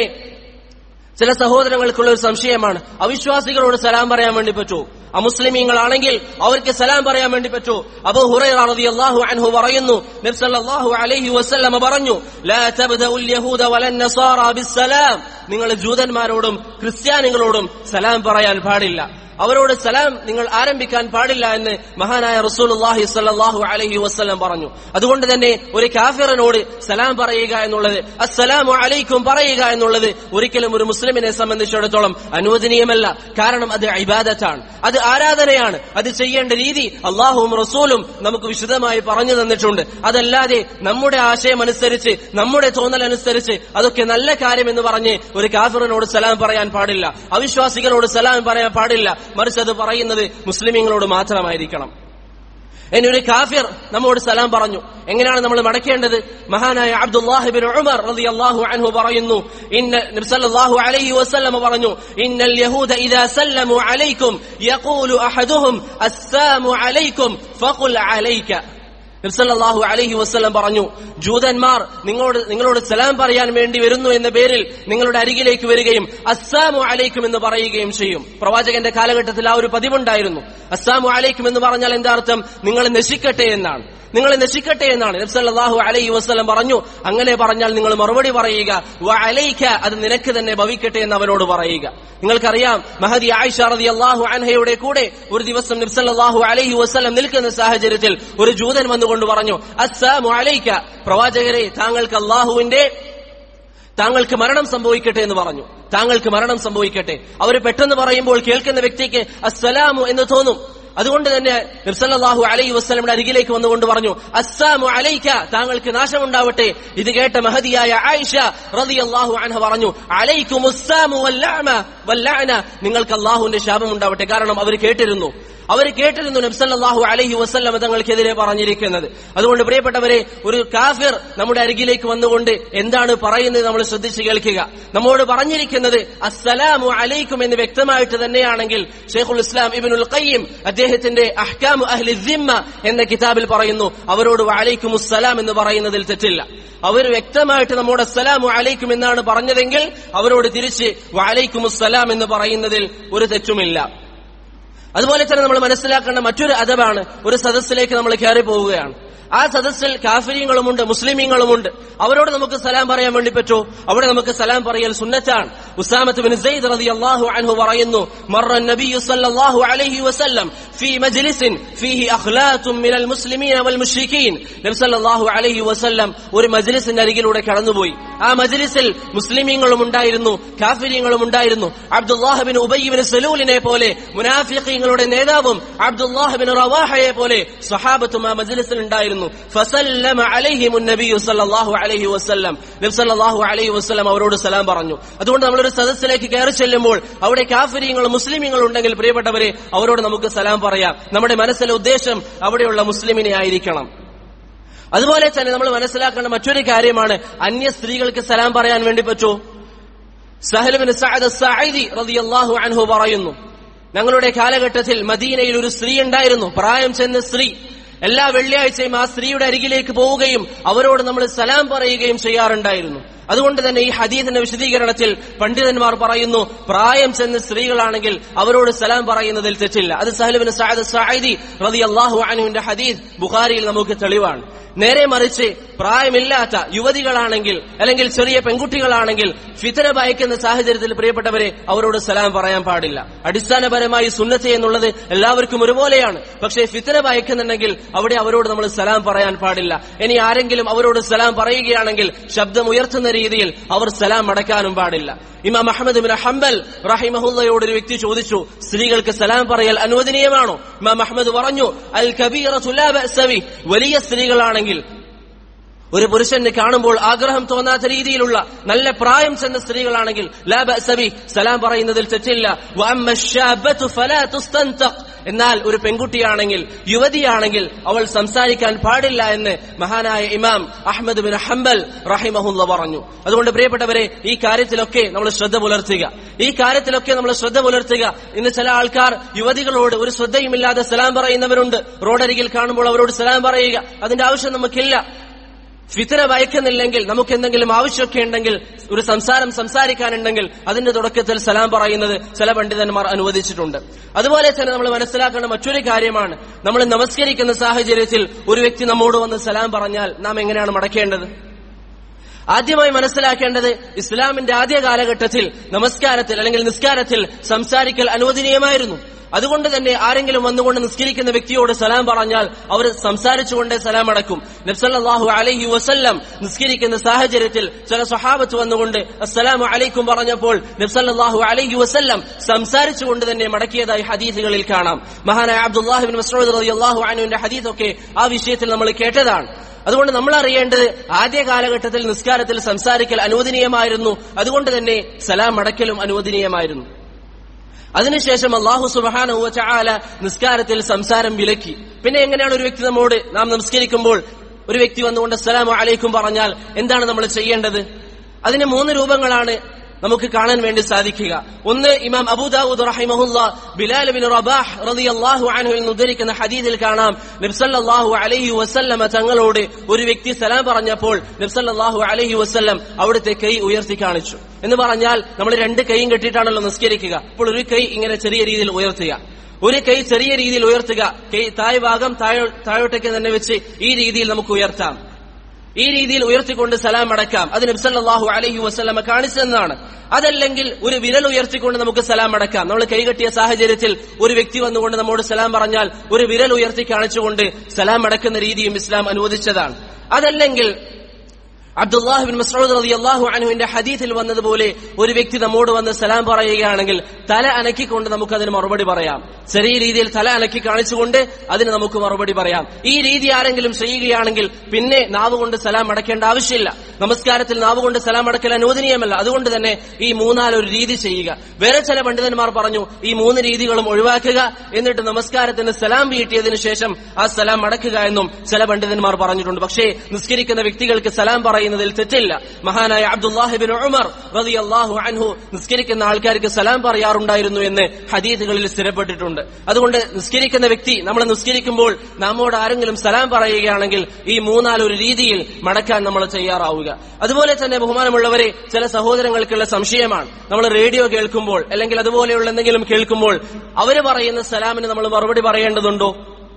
ചില സഹോദരങ്ങൾക്കുള്ള ഒരു സംശയമാണ് അവിശ്വാസികളോട് സലാം പറയാൻ വേണ്ടി പറ്റൂ അമുസ്ലിമീങ്ങളാണെങ്കിൽ അവർക്ക് സലാം പറയാൻ വേണ്ടി പറ്റൂ അബൂ ഹുറൈറ റളിയല്ലാഹു അൻഹു പറയുന്നു നബി സല്ലല്ലാഹു അലൈഹി വസല്ലമ പറഞ്ഞു ലാ തബ്ദഉൽ യഹൂദ വലൻ നസാറ ബിസ്സലാം നിങ്ങൾ ജൂതന്മാരോടും ക്രിസ്ത്യാനികളോടും സലാം പറയാൻ പാടില്ല അവരോട് സലാം നിങ്ങൾ ആരംഭിക്കാൻ പാടില്ല എന്ന് മഹാനായ റസൂലുള്ളാഹി സ്വല്ലല്ലാഹു അലൈഹി വസല്ലം പറഞ്ഞു അതുകൊണ്ട് തന്നെ ഒരു കാഫിറിനോട് സലാം പറയുക എന്നുള്ളത് അസ്സലാമു അലൈക്കും പറയുക എന്നുള്ളത് ഒരിക്കലും ഒരു മുസ്ലിമിനെ സംബന്ധിച്ചിടത്തോളം അനുവദനീയമല്ല കാരണം അത് ഇബാദത്താണ് അത് ആരാധനയാണ് അത് ചെയ്യേണ്ട രീതി അള്ളാഹുവും റസൂലും നമുക്ക് വിശദമായി പറഞ്ഞു തന്നിട്ടുണ്ട് അതല്ലാതെ നമ്മുടെ ആശയം അനുസരിച്ച് നമ്മുടെ തോന്നൽ അനുസരിച്ച് അതൊക്കെ നല്ല കാര്യം എന്ന് പറഞ്ഞ് ഒരു കാഫിറിനോട് സലാം പറയാൻ പാടില്ല അവിശ്വാസികളോട് സലാം പറയാൻ പാടില്ല മറിച്ച് അത് പറയുന്നത് മുസ്ലിമീങ്ങളോട് മാത്രമായിരിക്കണം ഇനി ഒരു കാഫിർ നമ്മോട് സലാം പറഞ്ഞു എങ്ങനെയാണ് നമ്മൾ മടക്കേണ്ടത് മഹാനായ അബ്ദുല്ലാഹിബിൻ ഉമർ റളിയല്ലാഹു അൻഹു പറയുന്നു ഇന്ന നബി സല്ലല്ലാഹു അലൈഹി വസല്ലം പറഞ്ഞു ഇന്നൽ യഹൂദ ഇദാ സല്ലമു അലൈക്കും യഖൂലു അഹദുഹും അസ്സാമു അലൈക്കും ഫഖുൽ അലൈക നബ്സല്ലാഹു അലഹി വസ്ലം പറഞ്ഞു ജൂതന്മാർ നിങ്ങളോട് നിങ്ങളോട് സലാം പറയാൻ വേണ്ടി വരുന്നു എന്ന പേരിൽ നിങ്ങളുടെ അരികിലേക്ക് വരികയും അസ്സാമു അലൈക്കും എന്ന് പറയുകയും ചെയ്യും പ്രവാചകന്റെ കാലഘട്ടത്തിൽ ആ ഒരു പതിവുണ്ടായിരുന്നു അസ്സാമു അലൈക്കും എന്ന് പറഞ്ഞാൽ എന്താ അർത്ഥം നിങ്ങൾ നശിക്കട്ടെ എന്നാണ് നിങ്ങൾ നശിക്കട്ടെ എന്നാണ് നബ്സല്ലാഹു അലൈഹി വസ്ലം പറഞ്ഞു അങ്ങനെ പറഞ്ഞാൽ നിങ്ങൾ മറുപടി പറയുക വ അലൈക അത് നിനക്ക് തന്നെ ഭവിക്കട്ടെ എന്ന് അവനോട് പറയുക നിങ്ങൾക്കറിയാം മഹദി ആയിഷ റതി അള്ളാഹു അൻഹയുടെ കൂടെ ഒരു ദിവസം നബ്സല്ലാഹു അലൈഹി വസ്ലം നിൽക്കുന്ന സാഹചര്യത്തിൽ ഒരു ജൂതൻ വന്നുകൊണ്ട് പറഞ്ഞു അസ്സാമു അലൈക പ്രവാചകരെ താങ്കൾക്ക് അള്ളാഹുവിന്റെ താങ്കൾക്ക് മരണം സംഭവിക്കട്ടെ എന്ന് പറഞ്ഞു താങ്കൾക്ക് മരണം സംഭവിക്കട്ടെ അവർ പെട്ടെന്ന് പറയുമ്പോൾ കേൾക്കുന്ന വ്യക്തിക്ക് അസ്സലാമു എന്ന് തോന്നും അതുകൊണ്ട് തന്നെ നിർസല്ലാഹു അലൈഹി വസ്ലമിന്റെ അരികിലേക്ക് വന്നുകൊണ്ട് പറഞ്ഞു അസ്സാമു അലൈക്ക താങ്കൾക്ക് നാശമുണ്ടാവട്ടെ ഇത് കേട്ട മഹതിയായ ആയിഷ റളിയല്ലാഹു അൻഹ പറഞ്ഞു അലൈക്കും നിങ്ങൾക്ക് അള്ളാഹുവിന്റെ ശാപം ഉണ്ടാവട്ടെ കാരണം അവർ കേട്ടിരുന്നു അവർ കേട്ടിരുന്നു നബ്സല്ലാഹു അലൈഹി വസ്ല്ലം തങ്ങൾക്കെതിരെ പറഞ്ഞിരിക്കുന്നത് അതുകൊണ്ട് പ്രിയപ്പെട്ടവരെ ഒരു കാഫിർ നമ്മുടെ അരികിലേക്ക് വന്നുകൊണ്ട് എന്താണ് പറയുന്നത് നമ്മൾ ശ്രദ്ധിച്ച് കേൾക്കുക നമ്മോട് പറഞ്ഞിരിക്കുന്നത് അസ്സലാമു അലൈക്കും എന്ന് വ്യക്തമായിട്ട് തന്നെയാണെങ്കിൽ ഷെയ്ഖുൽ ഇസ്ലാം ഇബിനുൽ ഖയ്യിം അദ്ദേഹത്തിന്റെ അഹ്കാമു അഹ്ലി ദിമ്മ എന്ന കിതാബിൽ പറയുന്നു അവരോട് അലൈക്കും അസ്സലാം എന്ന് പറയുന്നതിൽ തെറ്റില്ല അവർ വ്യക്തമായിട്ട് നമ്മോട് അസ്സലാമു അലൈക്കും എന്നാണ് പറഞ്ഞതെങ്കിൽ അവരോട് തിരിച്ച് വലൈക്കും അസ്സലാം എന്ന് പറയുന്നതിൽ ഒരു തെറ്റുമില്ല അതുപോലെ തന്നെ നമ്മൾ മനസ്സിലാക്കേണ്ട മറ്റൊരു അദബാണ് ഒരു സദസ്സിലേക്ക് നമ്മൾ കയറി പോവുകയാണ് ആ സദസ്സിൽ കാഫര്യങ്ങളുമുണ്ട് മുസ്ലിമീങ്ങളുമുണ്ട് അവരോട് നമുക്ക് സലാം പറയാൻ വേണ്ടി പറ്റോ അവിടെ നമുക്ക് സലാം പറയൽ സുന്നത്താണ് ഉസാമത്ത് ബിൻ സെയ്ദ് റളിയല്ലാഹു അൻഹു പറയുന്നു മറ നബിയു സല്ലല്ലാഹു അലൈഹി വസല്ലം ഫീ മജ്ലിസിൻ ഫീഹി അഖ്ലാത്തും മിനൽ മുസ്ലിമീന വൽ മുശ്രിക്കീൻ നബി സല്ലല്ലാഹു അലൈഹി വസല്ലം ഒരു മജ്ലിസിന്റെ അരികിലൂടെ കടന്നുപോയി ആ മജ്ലിസിൽ മുസ്ലിമീങ്ങളും ഉണ്ടായിരുന്നു കാഫിര്യങ്ങളും ഉണ്ടായിരുന്നു അബ്ദുല്ലാഹ് ബിൻ ഉബയ്യ് ബിൻ സലൂലിനെ പോലെ മുനാഫിഖീങ്ങളുടെ നേതാവും അബ്ദുല്ലാഹ് ബിൻ റവാഹയെ പോലെ സഹാബത്തും ആ മജ്ലിസിൽ ഉണ്ടായിരുന്നു ഫസല്ലമ അലൈഹിമുൻ നബിയു സല്ലല്ലാഹു അലൈഹി വസല്ലം നബി സല്ലല്ലാഹു അലൈഹി വസല്ലം അവരോട് സലാം പറഞ്ഞു അതുകൊണ്ട് നമ്മളൊരു സദസ്സിലേക്ക് കയറി ചെല്ലുമ്പോൾ അവിടെ കാഫിര്യങ്ങളും മുസ്ലിമീങ്ങളും ഉണ്ടെങ്കിൽ പ്രിയപ്പെട്ടവരെ അവരോട് നമുക്ക് സലാം പറയാം നമ്മുടെ മനസ്സിലെ ഉദ്ദേശം അവിടെയുള്ള മുസ്ലിമിനെ ആയിരിക്കണം അതുപോലെ തന്നെ നമ്മൾ മനസ്സിലാക്കേണ്ട മറ്റൊരു കാര്യമാണ് അന്യ സ്ത്രീകൾക്ക് സലാം പറയാൻ വേണ്ടി പറ്റൂ സഹലുബിൻ സഅദ് സഅദി റളിയല്ലാഹു അൻഹു പറയുന്നു ഞങ്ങളുടെ കാലഘട്ടത്തിൽ മദീനയിൽ ഒരു സ്ത്രീ ഉണ്ടായിരുന്നു പ്രായം ചെന്ന സ്ത്രീ എല്ലാ വെള്ളിയാഴ്ചയും ആ സ്ത്രീയുടെ അരികിലേക്ക് പോവുകയും അവരോട് നമ്മൾ സലാം പറയുകയും ചെയ്യാറുണ്ടായിരുന്നു അതുകൊണ്ട് തന്നെ ഈ ഹദീദിന്റെ വിശദീകരണത്തിൽ പണ്ഡിതന്മാർ പറയുന്നു പ്രായം ചെന്ന സ്ത്രീകളാണെങ്കിൽ അവരോട് സലാം പറയുന്നതിൽ തെറ്റില്ല അത് സഹലുബിൻ സഅദ് സഅദി റളിയല്ലാഹു അൻഹുവിന്റെ ഹദീദ് ബുഖാരിയിൽ നമുക്ക് തെളിവാണ് നേരെ മറിച്ച് പ്രായമില്ലാത്ത യുവതികളാണെങ്കിൽ അല്ലെങ്കിൽ ചെറിയ പെൺകുട്ടികളാണെങ്കിൽ ഫിതന ഭയക്കുന്ന സാഹചര്യത്തിൽ പ്രിയപ്പെട്ടവരെ അവരോട് സലാം പറയാൻ പാടില്ല അടിസ്ഥാനപരമായി സുന്നത്ത് എന്നുള്ളത് എല്ലാവർക്കും ഒരുപോലെയാണ് പക്ഷേ ഫിതന ഭയക്കുന്നുണ്ടെങ്കിൽ അവിടെ അവരോട് നമ്മൾ സലാം പറയാൻ പാടില്ല ഇനി ആരെങ്കിലും അവരോട് സലാം പറയുകയാണെങ്കിൽ ശബ്ദം ഉയർത്തുന്ന രീതിയിൽ അവർ സലാം അടയ്ക്കാനും പാടില്ല ഇമാം അഹമ്മദ് ബിൻ ഹംബൽ റഹിമഹുല്ലയോട് ഒരു വ്യക്തി ചോദിച്ചു സ്ത്രീകൾക്ക് സലാം പറയൽ അനുവദനീയമാണോ ഇമാം അഹമ്മദ് പറഞ്ഞു അൽ കബീറ വലിയ സ്ത്രീകളാണെങ്കിൽ ഒരു പുരുഷന് കാണുമ്പോൾ ആഗ്രഹം തോന്നാത്ത രീതിയിലുള്ള നല്ല പ്രായം ചെന്ന സ്ത്രീകളാണെങ്കിൽ ലാ ബഅസബി സലാം പറയുന്നതിൽ തെറ്റില്ല വഅമ്മ الشابة فلا تستنطق എന്നാൽ ഒരു പെൺകുട്ടിയാണെങ്കിൽ യുവതിയാണെങ്കിൽ അവൾ സംസാരിക്കാൻ പാടില്ല എന്ന് മഹാനായ ഇമാം അഹമ്മദ് ബിൻ ഹംബൽ റഹിമഹുല്ല പറഞ്ഞു അതുകൊണ്ട് പ്രിയപ്പെട്ടവരെ ഈ കാര്യത്തിലൊക്കെ നമ്മൾ ശ്രദ്ധ പുലർത്തുക ഈ കാര്യത്തിലൊക്കെ നമ്മൾ ശ്രദ്ധ പുലർത്തുക ഇന്ന് ചില ആൾക്കാർ യുവതികളോട് ഒരു ശ്രദ്ധയുമില്ലാതെ സലാം പറയുന്നവരുണ്ട് റോഡരികിൽ കാണുമ്പോൾ അവരോട് സലാം പറയുക അതിന്റെ ആവശ്യം നമുക്കില്ല ഫിത്തന ഭയക്കുന്നില്ലെങ്കിൽ നമുക്ക് എന്തെങ്കിലും ആവശ്യമൊക്കെ ഉണ്ടെങ്കിൽ ഒരു സംസാരം സംസാരിക്കാനുണ്ടെങ്കിൽ അതിന്റെ തുടക്കത്തിൽ സലാം പറയുന്നത് ചില പണ്ഡിതന്മാർ അനുവദിച്ചിട്ടുണ്ട് അതുപോലെ തന്നെ നമ്മൾ മനസ്സിലാക്കേണ്ട മറ്റൊരു കാര്യമാണ് നമ്മൾ നമസ്കരിക്കുന്ന സാഹചര്യത്തിൽ ഒരു വ്യക്തി നമ്മോട് വന്ന് സലാം പറഞ്ഞാൽ നാം എങ്ങനെയാണ് മടക്കേണ്ടത് ആദ്യമായി മനസ്സിലാക്കേണ്ടത് ഇസ്ലാമിന്റെ ആദ്യ കാലഘട്ടത്തിൽ നമസ്കാരത്തിൽ അല്ലെങ്കിൽ നിസ്കാരത്തിൽ സംസാരിക്കൽ അനുവദനീയമായിരുന്നു അതുകൊണ്ട് തന്നെ ആരെങ്കിലും വന്നുകൊണ്ട് നിസ്കരിക്കുന്ന വ്യക്തിയോട് സലാം പറഞ്ഞാൽ അവർ സംസാരിച്ചുകൊണ്ട് സലാം അടക്കും നബ്സല്ലാഹു അലൈഹി വസല്ലം നിസ്കരിക്കുന്ന സാഹചര്യത്തിൽ ചില സഹാബത്ത് വന്നുകൊണ്ട് അസ്സലാമു അലൈക്കും പറഞ്ഞപ്പോൾ നബ്സല്ലാഹു അലൈഹി വസല്ലം സംസാരിച്ചുകൊണ്ട് തന്നെ മടക്കിയതായി ഹദീസുകളിൽ കാണാം മഹാനായ അബ്ദുല്ലാഹിബിൻ മസ്റൂദ് റളിയല്ലാഹു അൻഹുവിന്റെ ഹദീസൊക്കെ ആ വിഷയത്തിൽ നമ്മൾ കേട്ടതാണ് അതുകൊണ്ട് നമ്മൾ അറിയേണ്ടത് ആദ്യ കാലഘട്ടത്തിൽ നിസ്കാരത്തിൽ സംസാരിക്കൽ അനുവദനീയമായിരുന്നു അതുകൊണ്ട് തന്നെ സലാം മടക്കലും അനുവദനീയമായിരുന്നു അതിനുശേഷം അള്ളാഹു സുബാന ചാല നിസ്കാരത്തിൽ സംസാരം വിലക്കി പിന്നെ എങ്ങനെയാണ് ഒരു വ്യക്തി നമ്മോട് നാം നമസ്കരിക്കുമ്പോൾ ഒരു വ്യക്തി വന്നുകൊണ്ട് അസ്സലാമു അലൈക്കും പറഞ്ഞാൽ എന്താണ് നമ്മൾ ചെയ്യേണ്ടത് അതിന് മൂന്ന് രൂപങ്ങളാണ് നമുക്ക് കാണാൻ വേണ്ടി സാധിക്കുക ഒന്ന് ഇമാം അബൂദാവൂദ് റഹിമഹുല്ല ബിലാൽ ബിൻ റബാഹ് റളിയല്ലാഹു അൻഹുവിൽ നിന്ന് ഉദ്ധരിക്കുന്ന ഹദീദിൽ കാണാം നബ്സല്ലാഹു അലൈഹി വസല്ലമ തങ്ങളോട് ഒരു വ്യക്തി സലാം പറഞ്ഞപ്പോൾ നബ്സല്ലാഹു അലൈഹി വസല്ലം അവിടുത്തെ കൈ ഉയർത്തി കാണിച്ചു എന്ന് പറഞ്ഞാൽ നമ്മൾ രണ്ട് കൈയും കെട്ടിയിട്ടാണല്ലോ നിസ്കരിക്കുക അപ്പോൾ ഒരു കൈ ഇങ്ങനെ ചെറിയ രീതിയിൽ ഉയർത്തുക ഒരു കൈ ചെറിയ രീതിയിൽ ഉയർത്തുക കൈ തായ് ഭാഗം താഴോട്ടേക്ക് തന്നെ വെച്ച് ഈ രീതിയിൽ നമുക്ക് ഉയർത്താം ഈ രീതിയിൽ ഉയർത്തിക്കൊണ്ട് സലാം അടക്കാം അത് നബ്സല്ലാഹു അലഹി വസ്ലമ കാണിച്ചതെന്നാണ് അതല്ലെങ്കിൽ ഒരു വിരൽ ഉയർത്തിക്കൊണ്ട് നമുക്ക് സലാം അടക്കാം നമ്മൾ കൈകെട്ടിയ സാഹചര്യത്തിൽ ഒരു വ്യക്തി വന്നുകൊണ്ട് നമ്മോട് സലാം പറഞ്ഞാൽ ഒരു വിരൽ ഉയർത്തി കാണിച്ചുകൊണ്ട് സലാം അടക്കുന്ന രീതിയും ഇസ്ലാം അനുവദിച്ചതാണ് അതല്ലെങ്കിൽ അബ്ദുല്ലാഹിബിൻ മസ്റൂദ് റളിയല്ലാഹു അൻഹുവിന്റെ ഹദീസിൽ വന്നതുപോലെ ഒരു വ്യക്തി നമ്മോട് വന്ന് സലാം പറയുകയാണെങ്കിൽ തല അനക്കിക്കൊണ്ട് നമുക്ക് അതിന് മറുപടി പറയാം ചെറിയ രീതിയിൽ തല അനക്കി കാണിച്ചുകൊണ്ട് അതിന് നമുക്ക് മറുപടി പറയാം ഈ രീതി ആരെങ്കിലും ചെയ്യുകയാണെങ്കിൽ പിന്നെ നാവ് കൊണ്ട് സലാം അടക്കേണ്ട ആവശ്യമില്ല നമസ്കാരത്തിൽ നാവ് കൊണ്ട് സലാം അടക്കൽ അനുവദനീയമല്ല അതുകൊണ്ട് തന്നെ ഈ മൂന്നാലൊരു രീതി ചെയ്യുക വേറെ ചില പണ്ഡിതന്മാർ പറഞ്ഞു ഈ മൂന്ന് രീതികളും ഒഴിവാക്കുക എന്നിട്ട് നമസ്കാരത്തിന് സലാം വീട്ടിയതിനു ശേഷം ആ സലാം അടക്കുക എന്നും ചില പണ്ഡിതന്മാർ പറഞ്ഞിട്ടുണ്ട് പക്ഷേ നിസ്കരിക്കുന്ന വ്യക്തികൾക്ക് സലാം പറയുന്നതിൽ തെറ്റില്ല മഹാനായ അബ്ദുല്ലാഹിബിൻ ഉമർ റളിയല്ലാഹു അൻഹു നിസ്കരിക്കുന്ന ആൾക്കാർക്ക് സലാം പറയാറുണ്ടായിരുന്നു എന്ന് ഹദീസുകളിൽ സ്ഥിരപ്പെട്ടിട്ടുണ്ട് അതുകൊണ്ട് നിസ്കരിക്കുന്ന വ്യക്തി നമ്മൾ നിസ്കരിക്കുമ്പോൾ നമ്മോട് ആരെങ്കിലും സലാം പറയുകയാണെങ്കിൽ ഈ മൂന്നാലൊരു രീതിയിൽ മടക്കാൻ നമ്മൾ തയ്യാറാവുക അതുപോലെ തന്നെ ബഹുമാനമുള്ളവരെ ചില സഹോദരങ്ങൾക്കുള്ള സംശയമാണ് നമ്മൾ റേഡിയോ കേൾക്കുമ്പോൾ അല്ലെങ്കിൽ അതുപോലെയുള്ള എന്തെങ്കിലും കേൾക്കുമ്പോൾ അവര് പറയുന്ന സലാമിന് നമ്മൾ മറുപടി പറയേണ്ടതുണ്ടോ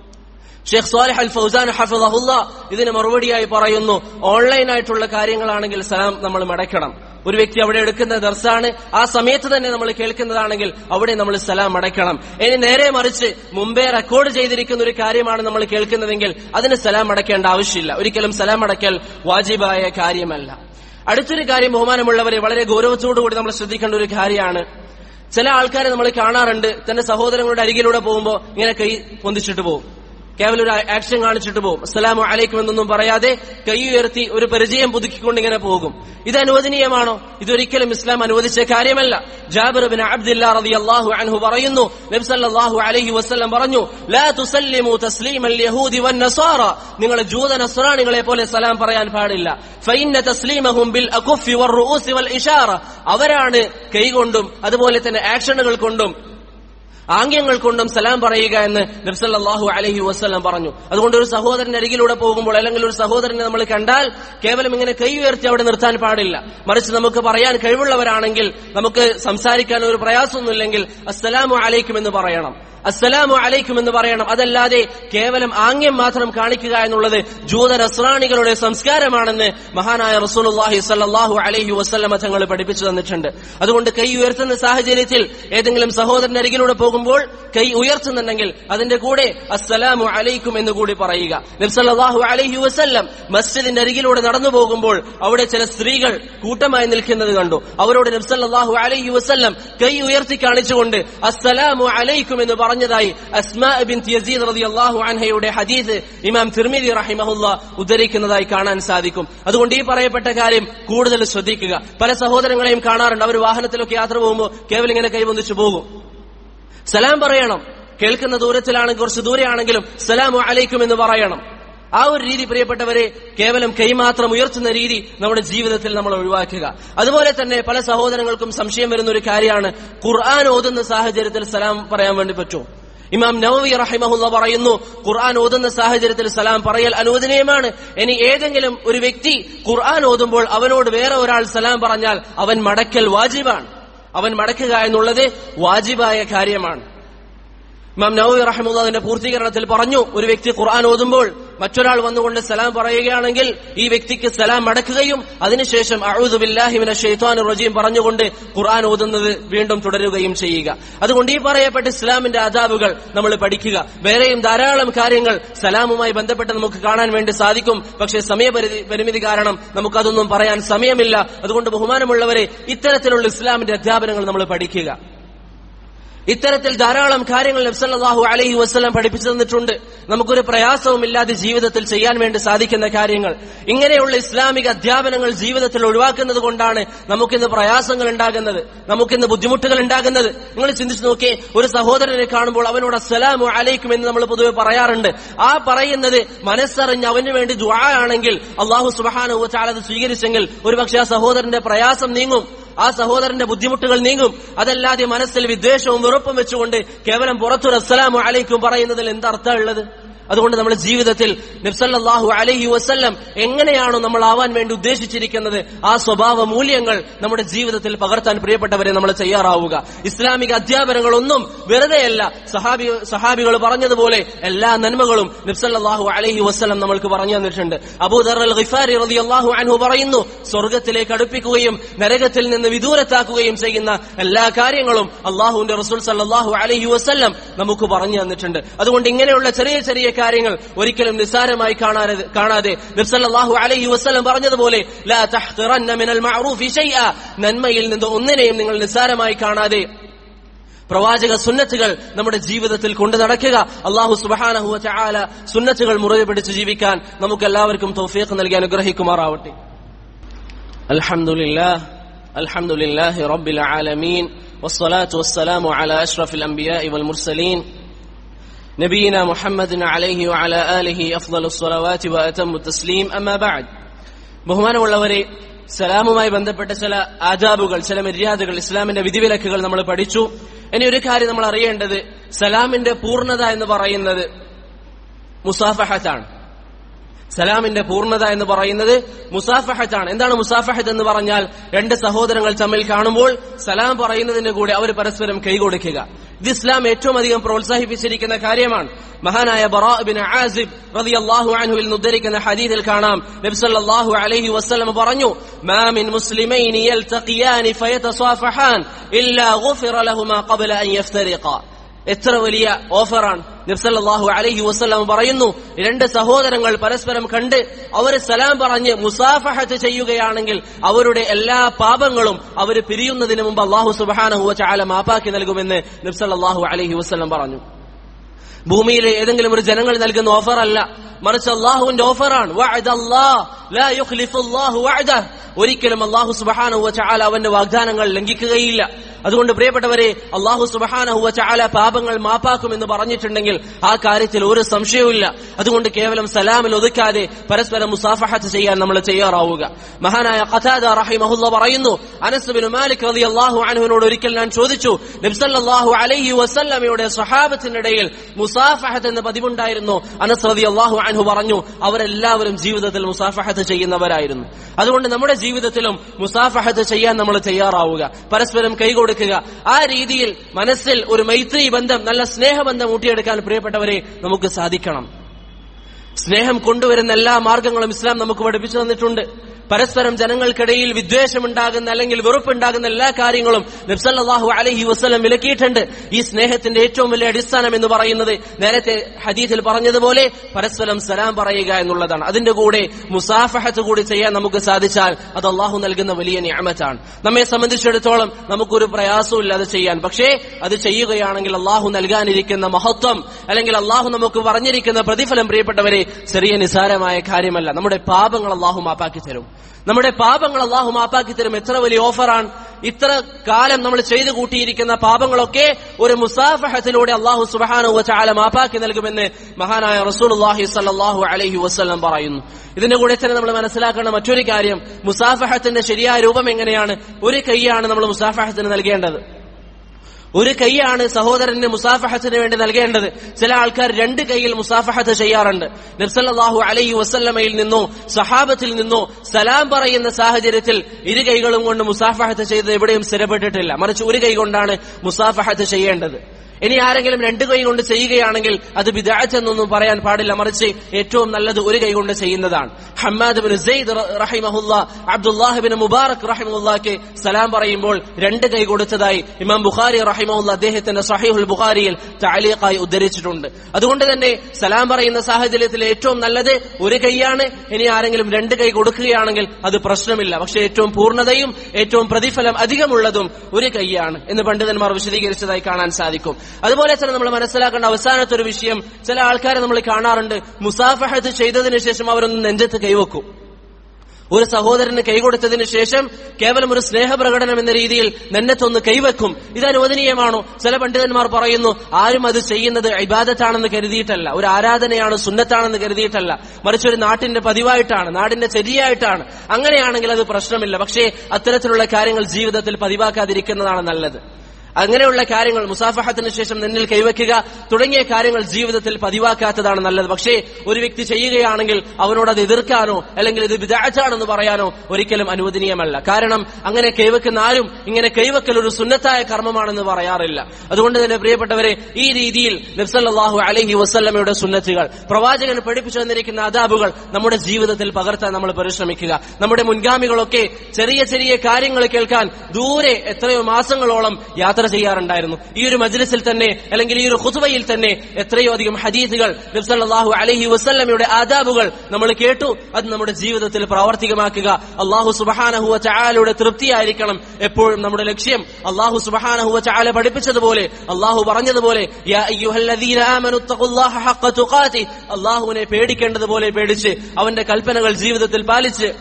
ഷെയ്ഖ് സാലിഹ് അൽ ഫൗസാൻ ഹഫിദഹുല്ല ഇതിന് മറുപടിയായി പറയുന്നു ഓൺലൈൻ ആയിട്ടുള്ള കാര്യങ്ങളാണെങ്കിൽ സലാം നമ്മൾ മടക്കണം ഒരു വ്യക്തി അവിടെ എടുക്കുന്ന ദർസാണ് ആ സമയത്ത് തന്നെ നമ്മൾ കേൾക്കുന്നതാണെങ്കിൽ അവിടെ നമ്മൾ സലാം അടയ്ക്കണം ഇനി നേരെ മറിച്ച് മുമ്പേ റെക്കോർഡ് ചെയ്തിരിക്കുന്ന ഒരു കാര്യമാണ് നമ്മൾ കേൾക്കുന്നതെങ്കിൽ അതിന് സലാം അടയ്ക്കേണ്ട ആവശ്യമില്ല ഒരിക്കലും സലാം അടയ്ക്കൽ വാജിബായ കാര്യമല്ല അടുത്തൊരു കാര്യം ബഹുമാനമുള്ളവരെ വളരെ ഗൗരവത്തോടുകൂടി നമ്മൾ ശ്രദ്ധിക്കേണ്ട ഒരു കാര്യമാണ് ചില ആൾക്കാരെ നമ്മൾ കാണാറുണ്ട് തന്റെ സഹോദരങ്ങളുടെ അരികിലൂടെ പോകുമ്പോൾ ഇങ്ങനെ കൈ പൊന്തിച്ചിട്ട് പോകും കേവലം ഒരു ആക്ഷൻ കാണിച്ചിട്ട് പോകും അസ്സലാമു അലൈക്കും എന്നൊന്നും പറയാതെ കൈ ഉയർത്തി ഒരു പരിചയം പുതുക്കിക്കൊണ്ട് ഇങ്ങനെ പോകും ഇത് അനുവദനീയമാണോ ഇതൊരിക്കലും ഇസ്ലാം അനുവദിച്ച കാര്യമല്ല ജാബിർ ബിൻ അബ്ദുല്ലാ റളിയല്ലാഹു അൻഹു പറയുന്നു നബി സല്ലല്ലാഹു അലൈഹി വസല്ലം പറഞ്ഞു ലാ തുസല്ലിമു തസ്ലീമൽ യഹൂദി വൻ നസാറ നിങ്ങൾ ജൂത നസ്രാണികളെ പോലെ സലാം പറയാൻ പാടില്ല ഫൈന്ന തസ്ലീമഹും ബിൽ അകുഫി വർ റൂസി വൽ ഇഷാറ അവരാണ് കൈകൊണ്ടും അതുപോലെ തന്നെ ആക്ഷനുകൾ കൊണ്ടും ആംഗ്യങ്ങൾ കൊണ്ടും സലാം പറയുക എന്ന് നബ്സല്ലാഹു അലഹി വസ്ലം പറഞ്ഞു അതുകൊണ്ട് ഒരു സഹോദരൻ അരികിലൂടെ പോകുമ്പോൾ അല്ലെങ്കിൽ ഒരു സഹോദരനെ നമ്മൾ കണ്ടാൽ കേവലം ഇങ്ങനെ കൈ ഉയർത്തി അവിടെ നിർത്താൻ പാടില്ല മറിച്ച് നമുക്ക് പറയാൻ കഴിവുള്ളവരാണെങ്കിൽ നമുക്ക് സംസാരിക്കാൻ ഒരു പ്രയാസമൊന്നുമില്ലെങ്കിൽ അസ്സലാമു അലൈക്കും എന്ന് പറയണം അസ്സലാമു അലൈക്കും എന്ന് പറയണം അതല്ലാതെ കേവലം ആംഗ്യം മാത്രം കാണിക്കുക എന്നുള്ളത് ജൂത നസ്രാണികളുടെ സംസ്കാരമാണെന്ന് മഹാനായ റസൂലുള്ളാഹി സല്ലല്ലാഹു അലൈഹി വസല്ലമ തങ്ങൾ പഠിപ്പിച്ചു തന്നിട്ടുണ്ട് അതുകൊണ്ട് കൈ ഉയർത്തുന്ന സാഹചര്യത്തിൽ ഏതെങ്കിലും സഹോദരൻ അരികിലൂടെ പോകുമ്പോൾ കൈ ഉയർത്തുന്നുണ്ടെങ്കിൽ അതിന്റെ കൂടെ അസ്സലാമു അലൈക്കും എന്ന് കൂടി പറയുക നബ്സല്ലാഹു അലൈഹി വസല്ലം മസ്ജിദിന്റെ അരികിലൂടെ നടന്നു പോകുമ്പോൾ അവിടെ ചില സ്ത്രീകൾ കൂട്ടമായി നിൽക്കുന്നത് കണ്ടു അവരോട് നബ്സല്ലാഹു അലൈഹി വസല്ലം കൈ ഉയർത്തി കാണിച്ചുകൊണ്ട് അസ്സലാമു അലൈക്കും എന്ന് പറഞ്ഞതായി അസ്മാ ബിൻ യസീദ് റളിയല്ലാഹു അൻഹയുടെ ഹദീസ് ഇമാം തിർമിദി റഹിമഹുല്ല ഉദ്ധരിക്കുന്നതായി കാണാൻ സാധിക്കും അതുകൊണ്ട് ഈ പറയപ്പെട്ട കാര്യം കൂടുതൽ ശ്രദ്ധിക്കുക പല സഹോദരങ്ങളെയും കാണാറുണ്ട് അവർ വാഹനത്തിലൊക്കെ യാത്ര പോകുമ്പോൾ കേവലം ഇങ്ങനെ കൈവന്നിച്ചു പോകും സലാം പറയണം കേൾക്കുന്ന ദൂരത്തിലാണെങ്കിൽ കുറച്ച് ദൂരെയാണെങ്കിലും സലാമു അലൈക്കും എന്ന് പറയണം ആ ഒരു രീതി പ്രിയപ്പെട്ടവരെ കേവലം കൈമാത്രം ഉയർത്തുന്ന രീതി നമ്മുടെ ജീവിതത്തിൽ നമ്മൾ ഒഴിവാക്കുക അതുപോലെ തന്നെ പല സഹോദരങ്ങൾക്കും സംശയം വരുന്ന ഒരു കാര്യമാണ് ഖുർആൻ ഓതുന്ന സാഹചര്യത്തിൽ സലാം പറയാൻ വേണ്ടി പറ്റുമോ ഇമാം നവവി റഹിമഹുല്ല പറയുന്നു ഖുർആൻ ഓതുന്ന സാഹചര്യത്തിൽ സലാം പറയൽ അനുവദനീയമാണ് ഇനി ഏതെങ്കിലും ഒരു വ്യക്തി ഖുർആൻ ഓതുമ്പോൾ അവനോട് വേറെ ഒരാൾ സലാം പറഞ്ഞാൽ അവൻ മടക്കൽ വാജിബാണ് അവൻ മടക്കുക എന്നുള്ളത് വാജിബായ കാര്യമാണ് ഇമാം നവവി റഹമുള്ളതിന്റെ പൂർത്തീകരണത്തിൽ പറഞ്ഞു ഒരു വ്യക്തി ഖുർആൻ ഓതുമ്പോൾ മറ്റൊരാൾ വന്നുകൊണ്ട് സലാം പറയുകയാണെങ്കിൽ ഈ വ്യക്തിക്ക് സലാം മടക്കുകയും അതിനുശേഷം അഊദു ബില്ലാഹി മിനശ് ശൈത്വാനിർ റജീം പറഞ്ഞുകൊണ്ട് ഖുർആൻ ഓതുന്നത് വീണ്ടും തുടരുകയും ചെയ്യുക അതുകൊണ്ട് ഈ പറയപ്പെട്ട ഇസ്ലാമിന്റെ ആദാബുകൾ നമ്മൾ പഠിക്കുക വേറെയും ധാരാളം കാര്യങ്ങൾ സലാമുമായി ബന്ധപ്പെട്ട് നമുക്ക് കാണാൻ വേണ്ടി സാധിക്കും പക്ഷേ സമയപരിധി പരിമിതി കാരണം നമുക്കതൊന്നും പറയാൻ സമയമില്ല അതുകൊണ്ട് ബഹുമാനമുള്ളവരെ ഇത്തരത്തിലുള്ള ഇസ്ലാമിന്റെ അധ്യാപനങ്ങൾ നമ്മൾ പഠിക്കുക ഇത്തരത്തിൽ ധാരാളം കാര്യങ്ങൾ നബ്സല്ലാഹു അലൈഹി വസ്ലം പഠിപ്പിച്ചു തന്നിട്ടുണ്ട് നമുക്കൊരു പ്രയാസവും ഇല്ലാതെ ജീവിതത്തിൽ ചെയ്യാൻ വേണ്ടി സാധിക്കുന്ന കാര്യങ്ങൾ ഇങ്ങനെയുള്ള ഇസ്ലാമിക അധ്യാപനങ്ങൾ ജീവിതത്തിൽ ഒഴിവാക്കുന്നത് കൊണ്ടാണ് നമുക്കിന്ന് പ്രയാസങ്ങൾ ഉണ്ടാകുന്നത് നമുക്കിന്ന് ബുദ്ധിമുട്ടുകൾ ഉണ്ടാകുന്നത് നിങ്ങൾ ചിന്തിച്ചു നോക്കിയേ ഒരു സഹോദരനെ കാണുമ്പോൾ അവനോട് അസ്സലാമു അലൈക്കും എന്ന് നമ്മൾ പൊതുവെ പറയാറുണ്ട് ആ പറയുന്നത് മനസ്സറിഞ്ഞ് അവന് വേണ്ടി ദുആ ആണെങ്കിൽ അള്ളാഹു സുബഹാനു ചാലത് സ്വീകരിച്ചെങ്കിൽ ഒരുപക്ഷെ ആ സഹോദരന്റെ പ്രയാസം നീങ്ങും ആ സഹോദരന്റെ ബുദ്ധിമുട്ടുകൾ നീങ്ങും അതല്ലാതെ മനസ്സിൽ വിദ്വേഷവും വെറുപ്പും വെച്ചുകൊണ്ട് കേവലം പുറത്തൊരു അസ്സലാമു അലൈക്കും പറയുന്നതിൽ എന്തർത്ഥമുള്ളത് അതുകൊണ്ട് നമ്മുടെ ജീവിതത്തിൽ നബ്സല്ലാഹു അലഹി വസ്ല്ലം എങ്ങനെയാണോ നമ്മൾ ആവാൻ വേണ്ടി ഉദ്ദേശിച്ചിരിക്കുന്നത് ആ സ്വഭാവ മൂല്യങ്ങൾ നമ്മുടെ ജീവിതത്തിൽ പകർത്താൻ പ്രിയപ്പെട്ടവരെ നമ്മൾ തയ്യാറാവുക ഇസ്ലാമിക അധ്യാപനങ്ങളൊന്നും വെറുതെയല്ല സഹാബി സഹാബികൾ പറഞ്ഞതുപോലെ എല്ലാ നന്മകളും നബ്സല്ലാഹു അലഹി വസ്ലം നമ്മൾക്ക് പറഞ്ഞു തന്നിട്ടുണ്ട് അബൂദർ അൽ ഖിഫാരി റളിയല്ലാഹു അൻഹു പറയുന്നു സ്വർഗത്തിലേക്ക് അടുപ്പിക്കുകയും നരകത്തിൽ നിന്ന് വിദൂരത്താക്കുകയും ചെയ്യുന്ന എല്ലാ കാര്യങ്ങളും അള്ളാഹുവിന്റെ റസൂൽ സല്ലാഹു അലഹി വസ്ല്ലം നമുക്ക് പറഞ്ഞു തന്നിട്ടുണ്ട് അതുകൊണ്ട് ഇങ്ങനെയുള്ള ചെറിയ ചെറിയ കാര്യങ്ങൾ ഒരിക്കലും നിസ്സാരമായി കാണാതെ കാണാതെ നബ്സല്ലാഹു അലൈഹി വസ്ലം പറഞ്ഞതുപോലെ ലാ തഹ്തിറന്ന മിനൽ മഅറൂഫി ശൈഅ നന്മയിൽ നിന്ന് ഒന്നിനെയും നിങ്ങൾ നിസ്സാരമായി കാണാതെ പ്രവാചക സുന്നത്തുകൾ നമ്മുടെ ജീവിതത്തിൽ കൊണ്ടു നടക്കുക അള്ളാഹു സുബഹാനഹു ചാല സുന്നത്തുകൾ മുറുകെ പിടിച്ച് ജീവിക്കാൻ നമുക്ക് എല്ലാവർക്കും തൗഫീഖ് നൽകി അനുഗ്രഹിക്കുമാറാവട്ടെ അൽഹംദുലില്ലാഹ് അൽഹംദുലില്ലാഹി റബ്ബിൽ ആലമീൻ والصلاة والسلام على أشرف الأنبياء والمرسلين نبينا محمد عليه وعلى آله أفضل الصلوات وأتم التسليم أما بعد ബഹുമാനമുള്ളവരെ സലാമുമായി ബന്ധപ്പെട്ട ചില ആജാബുകൾ ചില മര്യാദകൾ ഇസ്ലാമിന്റെ വിധിവിലക്കുകൾ നമ്മൾ പഠിച്ചു ഇനി ഒരു കാര്യം നമ്മൾ അറിയേണ്ടത് സലാമിന്റെ പൂർണ്ണത എന്ന് പറയുന്നത് മുസാഫഹത്താണ് സലാമിന്റെ പൂർണ്ണത എന്ന് പറയുന്നത് മുസാഫഹത്താണ് എന്താണ് മുസാഫഹത്ത് എന്ന് പറഞ്ഞാൽ രണ്ട് സഹോദരങ്ങൾ തമ്മിൽ കാണുമ്പോൾ സലാം പറയുന്നതിന്റെ കൂടെ അവർ പരസ്പരം കൈകൊടുക്കുക ഇത് ഇസ്ലാം ഏറ്റവും അധികം പ്രോത്സാഹിപ്പിച്ചിരിക്കുന്ന കാര്യമാണ് മഹാനായ ബിൻ ആസിബ് റളിയല്ലാഹു അൻഹുവിൽ നിന്ന് ഉദ്ധരിക്കുന്ന ഹദീസിൽ കാണാം നബി സല്ലല്ലാഹു അലൈഹി വസല്ലം പറഞ്ഞു മാ മിൻ മുസ്ലിമൈനി യൽതഖിയാനി ഫയതസാഫഹാൻ ഇല്ലാ ഗുഫിറ ലഹുമാ ഖബ്ല അൻ യഫ്തരിഖാ എത്ര വലിയ ഓഫറാണ് നബ്സല്ലാഹു അലഹി വസ്ലാം പറയുന്നു രണ്ട് സഹോദരങ്ങൾ പരസ്പരം കണ്ട് അവർ സലാം പറഞ്ഞ് മുസാഫഹത്ത് ചെയ്യുകയാണെങ്കിൽ അവരുടെ എല്ലാ പാപങ്ങളും അവർ പിരിയുന്നതിന് മുമ്പ് അള്ളാഹു സുബാനഹു ചാല മാപ്പാക്കി നൽകുമെന്ന് നബ്സല്ലാഹു അലഹി വസ്ലം പറഞ്ഞു ഭൂമിയിലെ ഏതെങ്കിലും ഒരു ജനങ്ങൾ നൽകുന്ന ഓഫർ അല്ല മറിച്ച് അള്ളാഹുവിന്റെ ഓഫറാണ് ഒരിക്കലും അള്ളാഹു സുബാനുവ ചാല അവന്റെ വാഗ്ദാനങ്ങൾ ലംഘിക്കുകയില്ല അതുകൊണ്ട് പ്രിയപ്പെട്ടവരെ അള്ളാഹു സുബാനഹുവ ചാല പാപങ്ങൾ മാപ്പാക്കും എന്ന് പറഞ്ഞിട്ടുണ്ടെങ്കിൽ ആ കാര്യത്തിൽ ഒരു സംശയവുമില്ല അതുകൊണ്ട് കേവലം സലാമിൽ ഒതുക്കാതെ പരസ്പരം മുസാഫഹത്ത് ചെയ്യാൻ നമ്മൾ തയ്യാറാവുക മഹാനായ ഖതാദ റഹിമഹുല്ല പറയുന്നു അനസ് ബിൻ മാലിക് റളിയല്ലാഹു അൻഹുവിനോട് ഒരിക്കൽ ഞാൻ ചോദിച്ചു നബ്സല്ലാഹു അലൈഹി വസല്ലമയുടെ സ്വഹാബത്തിനിടയിൽ മുസാഫഹത്ത് എന്ന പതിവുണ്ടായിരുന്നു അനസ് റളിയല്ലാഹു അൻഹു പറഞ്ഞു അവരെല്ലാവരും ജീവിതത്തിൽ മുസാഫഹത്ത് ചെയ്യുന്നവരായിരുന്നു അതുകൊണ്ട് നമ്മുടെ ജീവിതത്തിലും മുസാഫഹത്ത് ചെയ്യാൻ നമ്മൾ തയ്യാറാവുക പരസ്പരം കൈകൊടുക്കുക ആ രീതിയിൽ മനസ്സിൽ ഒരു മൈത്രി ബന്ധം നല്ല സ്നേഹബന്ധം ഊട്ടിയെടുക്കാൻ പ്രിയപ്പെട്ടവരെ നമുക്ക് സാധിക്കണം സ്നേഹം കൊണ്ടുവരുന്ന എല്ലാ മാർഗങ്ങളും ഇസ്ലാം നമുക്ക് പഠിപ്പിച്ചു തന്നിട്ടുണ്ട് പരസ്പരം ജനങ്ങൾക്കിടയിൽ വിദ്വേഷമുണ്ടാകുന്ന അല്ലെങ്കിൽ വെറുപ്പുണ്ടാകുന്ന എല്ലാ കാര്യങ്ങളും നബ്സല്ലാഹു അലഹി വസ്ലം വിലക്കിയിട്ടുണ്ട് ഈ സ്നേഹത്തിന്റെ ഏറ്റവും വലിയ അടിസ്ഥാനം എന്ന് പറയുന്നത് നേരത്തെ ഹദീഥിൽ പറഞ്ഞതുപോലെ പരസ്പരം സലാം പറയുക എന്നുള്ളതാണ് അതിന്റെ കൂടെ മുസാഫഹത്ത് കൂടി ചെയ്യാൻ നമുക്ക് സാധിച്ചാൽ അത് അള്ളാഹു നൽകുന്ന വലിയ ഞാമത്താണ് നമ്മെ സംബന്ധിച്ചിടത്തോളം നമുക്കൊരു പ്രയാസവും അത് ചെയ്യാൻ പക്ഷേ അത് ചെയ്യുകയാണെങ്കിൽ അള്ളാഹു നൽകാനിരിക്കുന്ന മഹത്വം അല്ലെങ്കിൽ അള്ളാഹു നമുക്ക് പറഞ്ഞിരിക്കുന്ന പ്രതിഫലം പ്രിയപ്പെട്ടവരെ ചെറിയ നിസാരമായ കാര്യമല്ല നമ്മുടെ പാപങ്ങൾ അള്ളാഹു മാപ്പാക്കി തരും നമ്മുടെ പാപങ്ങൾ അള്ളാഹു മാപ്പാക്കി തരും എത്ര വലിയ ഓഫറാണ് ഇത്ര കാലം നമ്മൾ ചെയ്തു കൂട്ടിയിരിക്കുന്ന പാപങ്ങളൊക്കെ ഒരു മുസാഫഹത്തിലൂടെ അള്ളാഹു സുബാനു ചാല മാപ്പാക്കി നൽകുമെന്ന് മഹാനായ റസൂൽഹി സല്ലാഹു അലഹി വസ്ലം പറയുന്നു ഇതിന്റെ കൂടെ തന്നെ നമ്മൾ മനസ്സിലാക്കേണ്ട മറ്റൊരു കാര്യം മുസാഫഹത്തിന്റെ ശരിയായ രൂപം എങ്ങനെയാണ് ഒരു കൈയാണ് നമ്മൾ മുസാഫഹത്തിന് നൽകേണ്ടത് ഒരു കൈയാണ് സഹോദരന് മുസാഫഹത്തിന് വേണ്ടി നൽകേണ്ടത് ചില ആൾക്കാർ രണ്ട് കൈയിൽ മുസാഫഹത്ത് ചെയ്യാറുണ്ട് നിർസല്ലാഹു അലൈഹി വസല്ലമയിൽ നിന്നോ സഹാബത്തിൽ നിന്നോ സലാം പറയുന്ന സാഹചര്യത്തിൽ ഇരു കൈകളും കൊണ്ട് മുസാഫഹത്ത് ചെയ്ത് എവിടെയും സ്ഥിരപ്പെട്ടിട്ടില്ല മറിച്ച് ഒരു കൈ കൊണ്ടാണ് മുസാഫഹത്ത് ചെയ്യേണ്ടത് ഇനി ആരെങ്കിലും രണ്ട് കൈ കൊണ്ട് ചെയ്യുകയാണെങ്കിൽ അത് ബിദാച്ച് എന്നൊന്നും പറയാൻ പാടില്ല മറിച്ച് ഏറ്റവും നല്ലത് ഒരു കൈ കൊണ്ട് ചെയ്യുന്നതാണ് ഹമ്മാദ് ബിൻ സെയ്ദ് റഹിമഹുല്ല അബ്ദുല്ലാഹിബിൻ മുബാറക് റഹിമുല്ലാക്ക് സലാം പറയുമ്പോൾ രണ്ട് കൈ കൊടുത്തതായി ഇമാം ബുഖാരി റഹിമുല്ല അദ്ദേഹത്തിന്റെ സഹീഹുൽ ബുഖാരിയിൽ താലിയക്കായി ഉദ്ധരിച്ചിട്ടുണ്ട് അതുകൊണ്ട് തന്നെ സലാം പറയുന്ന സാഹചര്യത്തിൽ ഏറ്റവും നല്ലത് ഒരു കൈയാണ് ഇനി ആരെങ്കിലും രണ്ട് കൈ കൊടുക്കുകയാണെങ്കിൽ അത് പ്രശ്നമില്ല പക്ഷെ ഏറ്റവും പൂർണ്ണതയും ഏറ്റവും പ്രതിഫലം അധികമുള്ളതും ഒരു കൈയാണ് എന്ന് പണ്ഡിതന്മാർ വിശദീകരിച്ചതായി കാണാൻ സാധിക്കും അതുപോലെ തന്നെ നമ്മൾ മനസ്സിലാക്കേണ്ട അവസാനത്തെ ഒരു വിഷയം ചില ആൾക്കാരെ നമ്മൾ കാണാറുണ്ട് മുസാഫഹത്ത് ചെയ്തതിനു ശേഷം അവരൊന്ന് നെഞ്ചത്ത് കൈവെക്കും ഒരു സഹോദരന് കൈകൊടുത്തതിന് ശേഷം കേവലം ഒരു സ്നേഹപ്രകടനം എന്ന രീതിയിൽ നെന്നത്തൊന്ന് കൈവെക്കും ഇത് അനുവദനീയമാണോ ചില പണ്ഡിതന്മാർ പറയുന്നു ആരും അത് ചെയ്യുന്നത് ഇബാദത്താണെന്ന് കരുതിയിട്ടല്ല ഒരു ആരാധനയാണ് സുന്നത്താണെന്ന് കരുതിയിട്ടല്ല മറിച്ച് ഒരു നാട്ടിന്റെ പതിവായിട്ടാണ് നാടിന്റെ ചെരിയായിട്ടാണ് അങ്ങനെയാണെങ്കിൽ അത് പ്രശ്നമില്ല പക്ഷേ അത്തരത്തിലുള്ള കാര്യങ്ങൾ ജീവിതത്തിൽ പതിവാക്കാതിരിക്കുന്നതാണ് നല്ലത് അങ്ങനെയുള്ള കാര്യങ്ങൾ മുസാഫഹത്തിന് ശേഷം നിന്നിൽ കൈവയ്ക്കുക തുടങ്ങിയ കാര്യങ്ങൾ ജീവിതത്തിൽ പതിവാക്കാത്തതാണ് നല്ലത് പക്ഷേ ഒരു വ്യക്തി ചെയ്യുകയാണെങ്കിൽ അവനോട് അത് എതിർക്കാനോ അല്ലെങ്കിൽ ഇത് വിദാച്ചാണെന്ന് പറയാനോ ഒരിക്കലും അനുവദനീയമല്ല കാരണം അങ്ങനെ കൈവയ്ക്കുന്ന ആരും ഇങ്ങനെ കൈവക്കൽ ഒരു സുന്നത്തായ കർമ്മമാണെന്ന് പറയാറില്ല അതുകൊണ്ട് തന്നെ പ്രിയപ്പെട്ടവരെ ഈ രീതിയിൽ നബ്സല്ലാഹു അലഹി വസ്ല്ലമയുടെ സുന്നത്തുകൾ പ്രവാചകൻ പഠിപ്പിച്ചു തന്നിരിക്കുന്ന അതാബുകൾ നമ്മുടെ ജീവിതത്തിൽ പകർത്താൻ നമ്മൾ പരിശ്രമിക്കുക നമ്മുടെ മുൻഗാമികളൊക്കെ ചെറിയ ചെറിയ കാര്യങ്ങൾ കേൾക്കാൻ ദൂരെ എത്രയോ മാസങ്ങളോളം യാത്ര ചെയ്യാറുണ്ടായിരുന്നു ഈ ഒരു മജ്ലിസിൽ തന്നെ അല്ലെങ്കിൽ ഈ ഒരു ഖുതുബയിൽ തന്നെ എത്രയോ അധികം ഹദീസുകൾ നബ്സല്ലാഹു അലഹി വസ്ല്ലമയുടെ ആദാബുകൾ നമ്മൾ കേട്ടു അത് നമ്മുടെ ജീവിതത്തിൽ പ്രാവർത്തികമാക്കുക അള്ളാഹു സുബഹാനഹുവ ചായാലയുടെ തൃപ്തിയായിരിക്കണം എപ്പോഴും നമ്മുടെ ലക്ഷ്യം അള്ളാഹു സുബഹാനഹുവ ചായാല പഠിപ്പിച്ചതുപോലെ അള്ളാഹു പറഞ്ഞതുപോലെ യാ അയ്യുഹല്ലദീന ആമനു തഖുല്ലാഹ ഹഖ തുഖാതി അള്ളാഹുവിനെ പേടിക്കേണ്ടതുപോലെ പേടിച്ച് അവന്റെ കൽപ്പനകൾ ജീവിതത്തിൽ പാലിച്ച്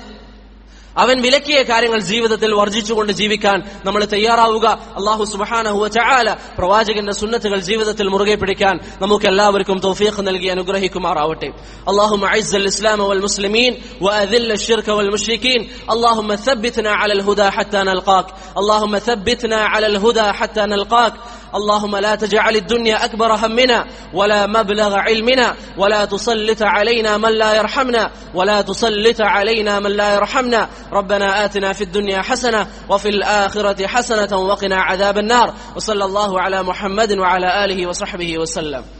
അവൻ വിലക്കിയ കാര്യങ്ങൾ ജീവിതത്തിൽ വർജിച്ചുകൊണ്ട് ജീവിക്കാൻ നമ്മൾ തയ്യാറാവുക അള്ളാഹു സുബാനഹുവ ചായാല പ്രവാചകന്റെ സുന്നത്തുകൾ ജീവിതത്തിൽ മുറുകെ പിടിക്കാൻ നമുക്ക് എല്ലാവർക്കും തൗഫീഖ് നൽകി അനുഗ്രഹിക്കുമാറാവട്ടെ اللهم اعز الاسلام والمسلمين واذل الشرك والمشركين اللهم ثبتنا على الهدى حتى نلقاك اللهم ثبتنا على الهدى حتى نلقاك اللهم لا تجعل الدنيا اكبر همنا ولا مبلغ علمنا ولا تسلط علينا من لا يرحمنا ولا تسلط علينا من لا يرحمنا ربنا آتنا في الدنيا حسنة وفي الآخرة حسنة وقنا عذاب النار وصلى الله على محمد وعلى آله وصحبه وسلم